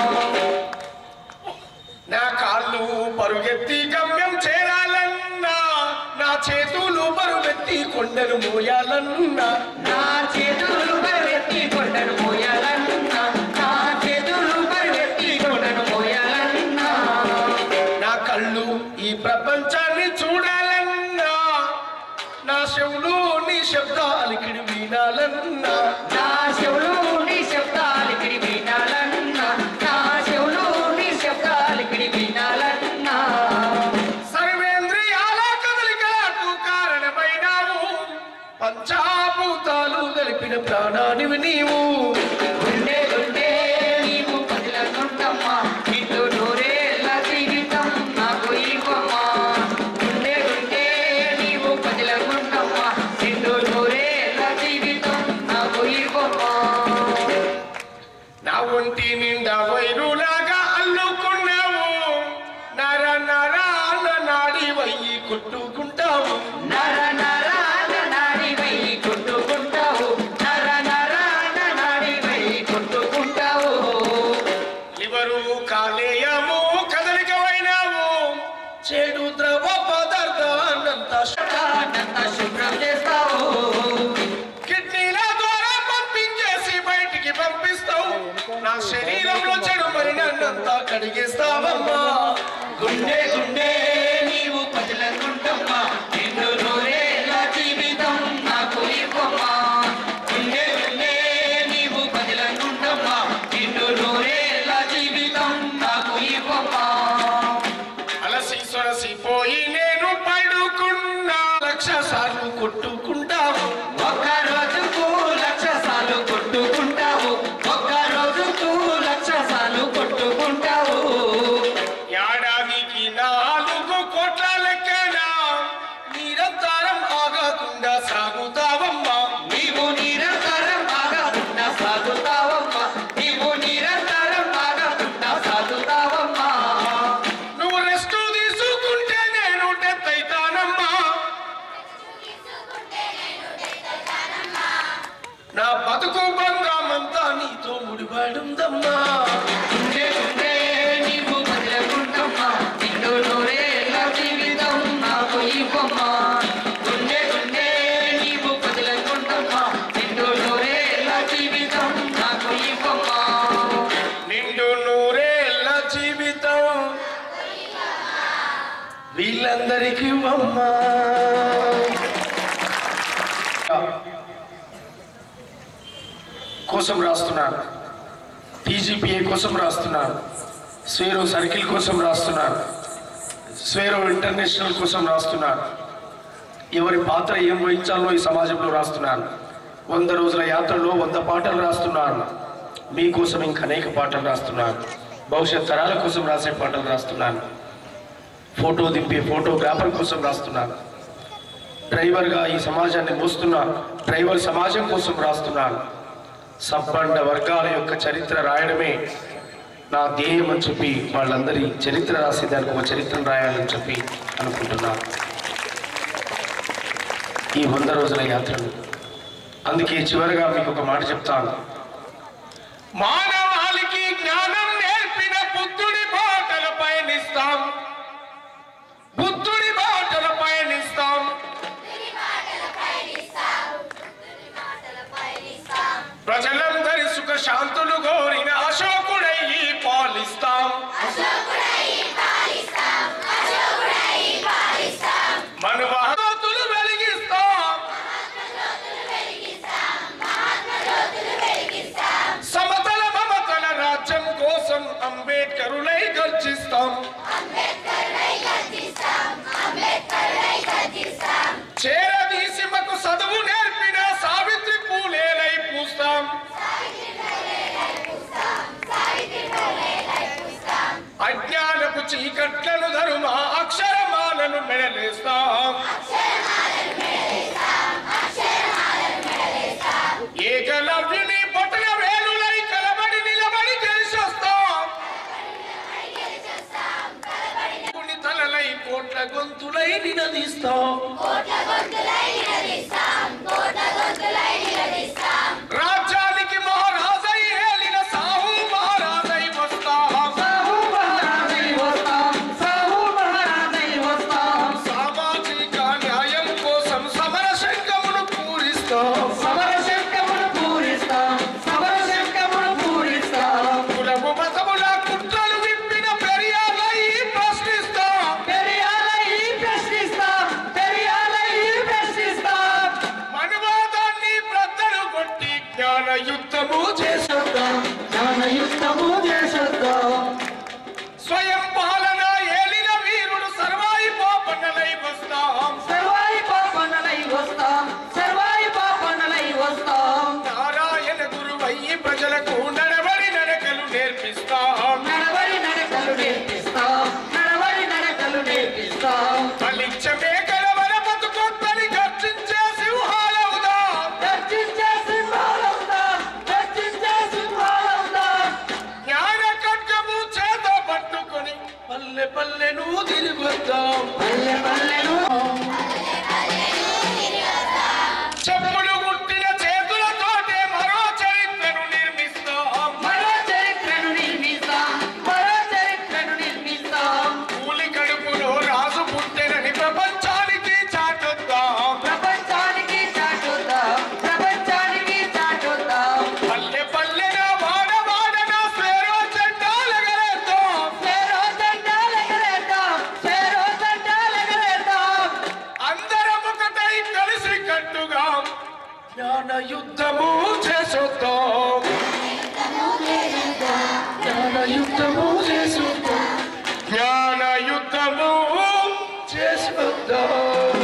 నా కాళ్ళు పరుగెత్తి గమ్యం చేరాలన్నా నా చేతులు పరుగెత్తి కొండను మోయాలన్నా నా చేతులు పరివెత్తి కొండను మోయాలన్నా నా చేతులు పరివెత్తి కొండను మోయాలన్నా నా కళ్ళు ఈ ప్రపంచాన్ని చూడాలన్నా నా చెవులు నీ శబ్దాలికిడి వినాలన్నా నా చెవులు నీ శబ్దాలికిడి వినాలన్నా నా చెవులు నీ శబ్దాలికిడి వినాలన్నా సర్వేంద్రియాల కదలికలకు కారణమైనావు పంచాభూతాలు కలిపిన ప్రాణానివి నీవు గుండె గుండె నీవు పదిలకుంటమ్మా నిన్ను నూరేళ్ళ జీవితం నాకు ఇవ్వమ్మా కొట్టుకుంటావు నర నరాన నాడివై కొట్టుకుంటావు నర నరాన నాడివై కొట్టుకుంటావు లివరు కాలేయము కదలికమైనావు చెడు ద్రవ పదార్థాన్నంత నంత శుభ్రం చేస్తావు కిడ్నీల ద్వారా పంపించేసి బయటికి పంపిస్తావు నా శరీరంలో చెడు మరి నన్నంతా కడిగేస్తావమ్మా గుండె గుండె నీవు పదిలకుంటమ్మా నిన్ను నూరేళ్ళ జీవితం నాకు ఇవ్వమ్మా గుండె గుండె నీవు పదిలకుంటమ్మా నిన్ను నూరేళ్ళ జీవితం నాకు ఇవ్వమ్మా అలసి సొలసిపోయి నేను పడుకున్నా లక్ష సార్లు కొట్టుకుంటావు ఒక్క రోజుకు లక్ష సార్లు కొట్టుకుంటావు ఒక్క రోజుకు లక్ష సార్లు కొట్టుకుంటావు ఏడాదికి నాలుగు కోట్ల లెక్కన నిరంతరం ఆగకుండా సాగుతావమ్మా నీవు నిరంతరం బాగా ఉన్న సాగుతావమ్మా నీవు నిరంతరం బాగా ఉన్న సాగుతావమ్మా నువ్వు రెస్ట్ తీసుకుంటే నేను డెత్ అవుతానమ్మా నా బతుకు బంగామంతా నీతో ముడిపడుందమ్మా గుండె గుండె నీవు బతిలకుంటమ్మా నిన్ను నూరేళ్ళ జీవితం నాకు ఇవ్వమ్మా గుండె గుండె నీవు బతిలకుంటమ్మా నిన్ను నూరేళ్ళ జీవితం నాకు ఇవ్వమ్మా నిండు నూరేళ్ళ జీవితం వీళ్ళందరికీ అమ్మా కోసం రాస్తున్నాను టీజీపీఏ కోసం రాస్తున్నాను స్వేరో సర్కిల్ కోసం రాస్తున్నాను స్వేరో ఇంటర్నేషనల్ కోసం రాస్తున్నాను ఎవరి పాత్ర ఏం వహించాలో ఈ సమాజంలో రాస్తున్నాను వంద రోజుల యాత్రలో వంద పాటలు రాస్తున్నాను మీకోసం ఇంకా అనేక పాటలు రాస్తున్నాను భవిష్యత్ తరాల కోసం రాసే పాటలు రాస్తున్నాను ఫోటో దింపే ఫోటోగ్రాఫర్ కోసం రాస్తున్నాను డ్రైవర్గా ఈ సమాజాన్ని మోస్తున్న డ్రైవర్ సమాజం కోసం రాస్తున్నాను సంపన్న వర్గాల యొక్క చరిత్ర రాయడమే నా ధ్యేయం అని చెప్పి వాళ్ళందరి చరిత్ర రాసేదానికి ఒక చరిత్రను రాయాలని చెప్పి అనుకుంటున్నాను ఈ వంద రోజుల యాత్రలు అందుకే చివరగా మీకు ఒక మాట చెప్తాను మానవాళికి జ్ఞానం నేర్పిన బుద్ధుడి బాటల పయనిస్తాం బుద్ధుడి బాటల పయనిస్తాం ప్రజలందరి సుఖ శాంతులు కోరిన అశోకుడై పాలిస్తాం మనువాతులు వెలిగిస్తాం సమతల మమతల రాజ్యం కోసం అంబేద్కరులై గర్జిస్తాం చేరదీసి మాకు చదువు నేర్పిన సావిత్రి పూలేలై పూస్తాం అజ్ఞానపు చీకట్లను ధరుమ అక్షరమాలను మెడలేస్తాం ఏకలవ్యుని పొట్టల వేలులై కలబడి నిలబడి గెలిచొస్తాం కొన్ని తలలై కోట్ల గొంతులై నినదిస్తాం రాజ్యానికి మహారాజై ఏలిన సాహు మహారాజై వస్తాం సాహు మహారాజై వస్తాం సాహు మహారాజై వస్తాం సామాజిక న్యాయం కోసం సమర శంఖమును పూరిస్తాం సమర శంఖమును పూరిస్తాం సమర శంఖమును పూరిస్తాం కులము మతముల కుట్రలు విప్పిన పెరియాలై ప్రశ్నిస్తాం పెరియాలై ప్రశ్నిస్తాం పెరియాలై ప్రశ్నిస్తాం మనువాదాన్ని ప్రద్దలు కొట్టి జ్ఞాన యుద్ధము చేసేద్దాం జ్ఞాన యుద్ధము చేసేద్దాం స్వయం పాలన ఏలిన వీరుడు సర్వాయి పాపనలై వస్తాం సర్వాయి పాపనలై వస్తాం సర్వాయి పాపనలై వస్తాం నారాయణ గురువయ్యి ప్రజలకు నడవడి నడకలు నేర్పిస్తాం నడవడి నడకలు నేర్పిస్తాం నడవడి నడకలు నేర్పిస్తాం ఫలించ మేకల వర బతుకొత్తని గర్జించే సింహాలవుదాం చర్చించే సింహాలవుదాం చర్చించే సింహాలవుదాం జ్ఞాన ఖడ్గము చేత పట్టుకొని పల్ల పల్లె పల్లెను తిరిగొద్దాం పల్లె పల్లెను చెప్పులు కుట్టిన చేతులతోటే మరో చరిత్రను నిర్మిస్తాం మరో చరిత్రను నిర్మిస్తాం మరో చరిత్రను నిర్మిస్తాం కూలి కడుపులో రాజు పుట్టెనని ప్రపంచానికి చాటుద్దాం ప్రపంచానికి చాటుద్దాం ప్రపంచానికి చాటుద్దాం పల్లె పల్లెన వాడ వాడన పేరో చెడ్డాలగలేద్దాం ఫేరో జెండాలెగరేద్దాం ఫేరో జెండాలెగరేద్దాం అందరం ఒకటై కలిసి కట్టుగా జ్ఞాన యుద్ధము చేసొద్దాం జ్ఞాన యుద్ధము చేసొద్దాం జ్ఞాన యుద్ధము చేసొద్దాం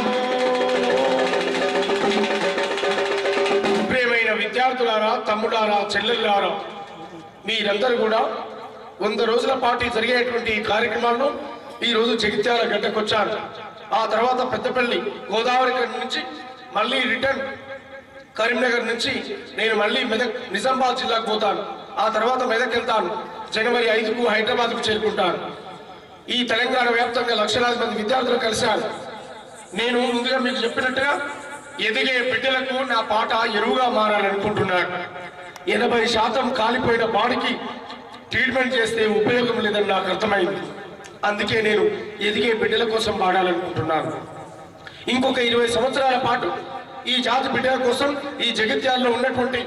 ప్రియమైన విద్యార్థులారా తమ్ముడారా చెల్లెళ్ళారా మీరందరూ కూడా వంద రోజుల పాటు జరిగేటువంటి ఈ కార్యక్రమాల్లో ఈ రోజు జగిత్యాల గడ్డకొచ్చారు ఆ తర్వాత పెద్దపల్లి గోదావరి గడ్డ నుంచి మళ్ళీ రిటర్న్ కరీంనగర్ నుంచి నేను మళ్ళీ మెదక్ నిజామాబాద్ జిల్లాకు పోతాను ఆ తర్వాత మెదక్ వెళ్తాను జనవరి ఐదుకు హైదరాబాద్కు చేరుకుంటాను ఈ తెలంగాణ వ్యాప్తంగా లక్షలాది మంది విద్యార్థులు కలిశాను నేను ముందుగా మీకు చెప్పినట్టుగా ఎదిగే బిడ్డలకు నా పాట ఎరువుగా మారాలనుకుంటున్నాను ఎనభై శాతం కాలిపోయిన బాడీకి ట్రీట్మెంట్ చేస్తే ఉపయోగం లేదని నాకు అర్థమైంది అందుకే నేను ఎదిగే బిడ్డల కోసం పాడాలనుకుంటున్నాను ఇంకొక ఇరవై సంవత్సరాల పాటు ఈ జాతి బిడ్డల కోసం ఈ జగిత్యాల్లో ఉన్నటువంటి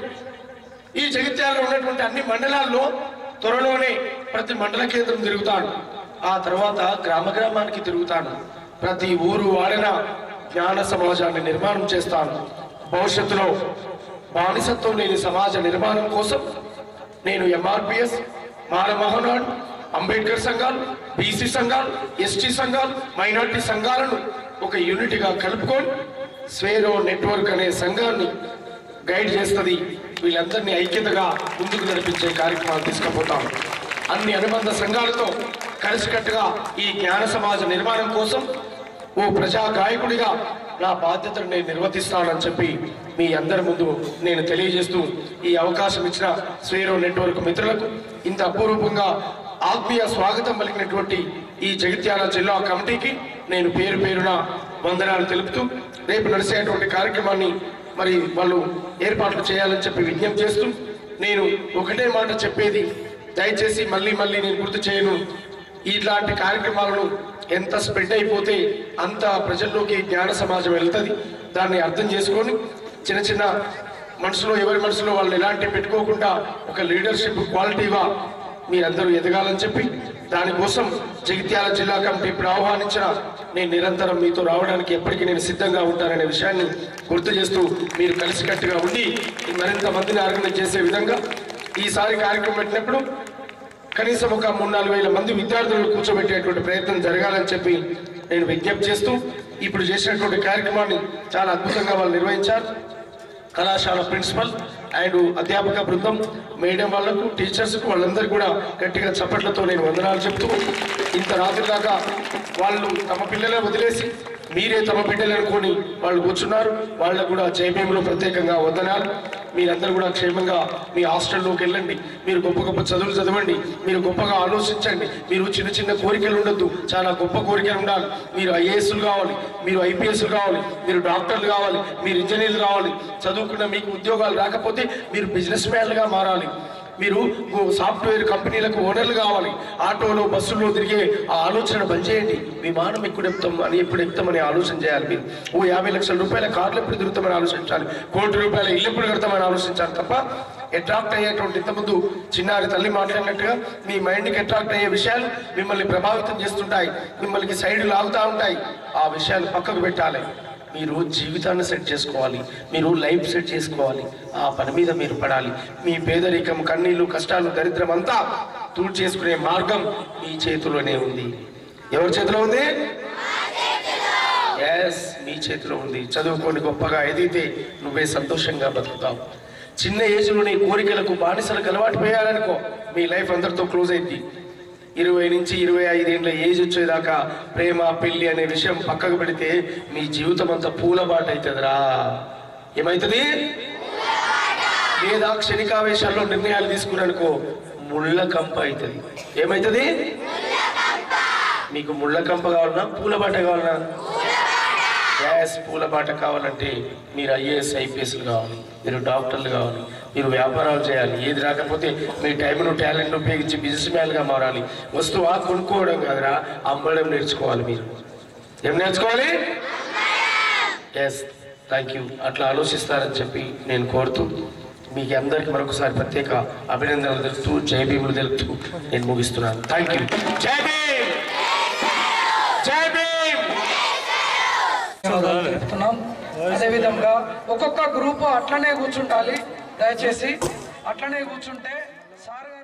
ఈ జగిత్యాలలో ఉన్నటువంటి అన్ని మండలాల్లో త్వరలోనే ప్రతి మండల కేంద్రం తిరుగుతాను ఆ తర్వాత గ్రామ గ్రామానికి తిరుగుతాను ప్రతి ఊరు వాడిన జ్ఞాన సమాజాన్ని నిర్మాణం చేస్తాను భవిష్యత్తులో బానిసత్వం లేని సమాజ నిర్మాణం కోసం నేను ఎంఆర్పిఎస్ మాల మహోనాడు అంబేద్కర్ సంఘాలు బీసీ సంఘాలు ఎస్టీ సంఘాలు మైనార్టీ సంఘాలను ఒక యూనిట్గా కలుపుకొని స్వేరో నెట్వర్క్ అనే సంఘాన్ని గైడ్ చేస్తుంది వీళ్ళందరినీ ఐక్యతగా ముందుకు నడిపించే కార్యక్రమాలు తీసుకుపోతాం అన్ని అనుబంధ సంఘాలతో కలిసికట్టుగా ఈ జ్ఞాన సమాజ నిర్మాణం కోసం ఓ ప్రజా గాయకుడిగా నా బాధ్యతను నేను నిర్వర్తిస్తానని చెప్పి మీ అందరి ముందు నేను తెలియజేస్తూ ఈ అవకాశం ఇచ్చిన స్వేరో నెట్వర్క్ మిత్రులకు ఇంత అపూర్వకంగా ఆత్మీయ స్వాగతం పలికినటువంటి ఈ జగిత్యాల జిల్లా కమిటీకి నేను పేరు పేరున వందనాలు తెలుపుతూ రేపు నడిచేటువంటి కార్యక్రమాన్ని మరి వాళ్ళు ఏర్పాట్లు చేయాలని చెప్పి విజ్ఞప్తి చేస్తూ నేను ఒకటే మాట చెప్పేది దయచేసి మళ్ళీ మళ్ళీ నేను గుర్తు చేయను ఇట్లాంటి కార్యక్రమాలను ఎంత స్ప్రెడ్ అయిపోతే అంత ప్రజల్లోకి జ్ఞాన సమాజం వెళ్తుంది దాన్ని అర్థం చేసుకొని చిన్న చిన్న మనసులో ఎవరి మనసులో వాళ్ళు ఎలాంటి పెట్టుకోకుండా ఒక లీడర్షిప్ క్వాలిటీగా మీరందరూ ఎదగాలని చెప్పి దానికోసం జగిత్యాల జిల్లా కమిటీ ఇప్పుడు ఆహ్వానించిన నేను నిరంతరం మీతో రావడానికి ఎప్పటికీ నేను సిద్ధంగా ఉంటాననే విషయాన్ని గుర్తు చేస్తూ మీరు కలిసికట్టుగా ఉండి మరింత మందిని ఆర్గనైజ్ చేసే విధంగా ఈసారి కార్యక్రమం పెట్టినప్పుడు కనీసం ఒక మూడు నాలుగు వేల మంది విద్యార్థులను కూర్చోబెట్టేటువంటి ప్రయత్నం జరగాలని చెప్పి నేను విజ్ఞప్తి చేస్తూ ఇప్పుడు చేసినటువంటి కార్యక్రమాన్ని చాలా అద్భుతంగా వాళ్ళు నిర్వహించారు కళాశాల ప్రిన్సిపల్ అండ్ అధ్యాపక బృందం మేడం వాళ్ళకు టీచర్స్కు వాళ్ళందరికీ కూడా గట్టిగా చప్పట్లతో నేను వందనాలు చెప్తూ ఇంత రాత్రి దాకా వాళ్ళు తమ పిల్లలను వదిలేసి మీరే తమ బిడ్డలు అనుకొని వాళ్ళు కూర్చున్నారు వాళ్ళకు కూడా జయభీములు ప్రత్యేకంగా వందనాలు మీరందరూ కూడా క్షేమంగా మీ హాస్టల్లోకి వెళ్ళండి మీరు గొప్ప గొప్ప చదువులు చదవండి మీరు గొప్పగా ఆలోచించండి మీరు చిన్న చిన్న కోరికలు ఉండొద్దు చాలా గొప్ప కోరికలు ఉండాలి మీరు ఐఏఎస్లు కావాలి మీరు ఐపీఎస్లు కావాలి మీరు డాక్టర్లు కావాలి మీరు ఇంజనీర్లు కావాలి చదువుకున్న మీకు ఉద్యోగాలు రాకపోతే మీరు బిజినెస్ మ్యాన్లుగా మారాలి మీరు సాఫ్ట్వేర్ కంపెనీలకు ఓనర్లు కావాలి ఆటోలో బస్సులో తిరిగే ఆ ఆలోచన బంద్ చేయండి విమానం ఎప్పుడు ఎక్కుతాం అని ఎప్పుడు ఎక్కుతామని ఆలోచన చేయాలి మీరు ఓ యాభై లక్షల రూపాయల కార్లు ఎప్పుడు తిరుగుతామని ఆలోచించాలి కోటి రూపాయల ఇల్లు ఎప్పుడు కడతామని ఆలోచించాలి తప్ప అట్రాక్ట్ అయ్యేటువంటి ఇంతకుముందు చిన్నారి తల్లి మాట్లాడినట్టుగా మీ మైండ్కి అట్రాక్ట్ అయ్యే విషయాలు మిమ్మల్ని ప్రభావితం చేస్తుంటాయి మిమ్మల్ని సైడ్ లాగుతూ ఉంటాయి ఆ విషయాలు పక్కకు పెట్టాలి మీరు జీవితాన్ని సెట్ చేసుకోవాలి మీరు లైఫ్ సెట్ చేసుకోవాలి ఆ పని మీద మీరు పడాలి మీ పేదరికం కన్నీళ్లు కష్టాలు దరిద్రం అంతా తూడు చేసుకునే మార్గం మీ చేతిలోనే ఉంది ఎవరి చేతిలో ఉంది ఎస్ మీ చేతిలో ఉంది చదువుకొని గొప్పగా ఎదిగితే నువ్వే సంతోషంగా బతుకుతావు చిన్న ఏజ్లో నీ కోరికలకు బానిసలకు అలవాటు పోయారనుకో మీ లైఫ్ అందరితో క్లోజ్ అయింది ఇరవై నుంచి ఇరవై ఐదేళ్ళ ఏజ్ వచ్చేదాకా ప్రేమ పెళ్లి అనే విషయం పక్కకు పెడితే మీ జీవితం అంతా పూలబాట అవుతుందిరా ఏమవుతుంది లేదా క్షణికావేశాల్లో నిర్ణయాలు తీసుకున్నానుకో ముళ్ళ కంప అవుతుంది ఏమవుతుంది మీకు ముళ్ళ కంప కావాలన్నా పూల బాట కావాలన్నా గ్యాస్ పూల బాట కావాలంటే మీరు ఐఏఎస్ ఐపీఎస్లు కావాలి మీరు డాక్టర్లు కావాలి మీరు వ్యాపారాలు చేయాలి ఏది రాకపోతే మీ టైంను టాలెంట్ ఉపయోగించి బిజినెస్ మ్యాన్గా మారాలి వస్తువా కొనుక్కోవడం కాదురా అమ్మడం నేర్చుకోవాలి మీరు ఏం నేర్చుకోవాలి ఎస్ థ్యాంక్ యూ అట్లా ఆలోచిస్తారని చెప్పి నేను కోరుతూ మీకు అందరికి మరొకసారి ప్రత్యేక అభినందనలు తెలుపుతూ జై భీములు తెలుపుతూ నేను ముగిస్తున్నాను థ్యాంక్ యూ జై భీమ్ జై భీమ్ ధన్యవాదాలు తెలుపుతున్నాం అదేవిధంగా ఒక్కొక్క గ్రూపు అట్లనే కూర్చుంటాలి దయచేసి అట్లనే కూర్చుంటే సార్ గారు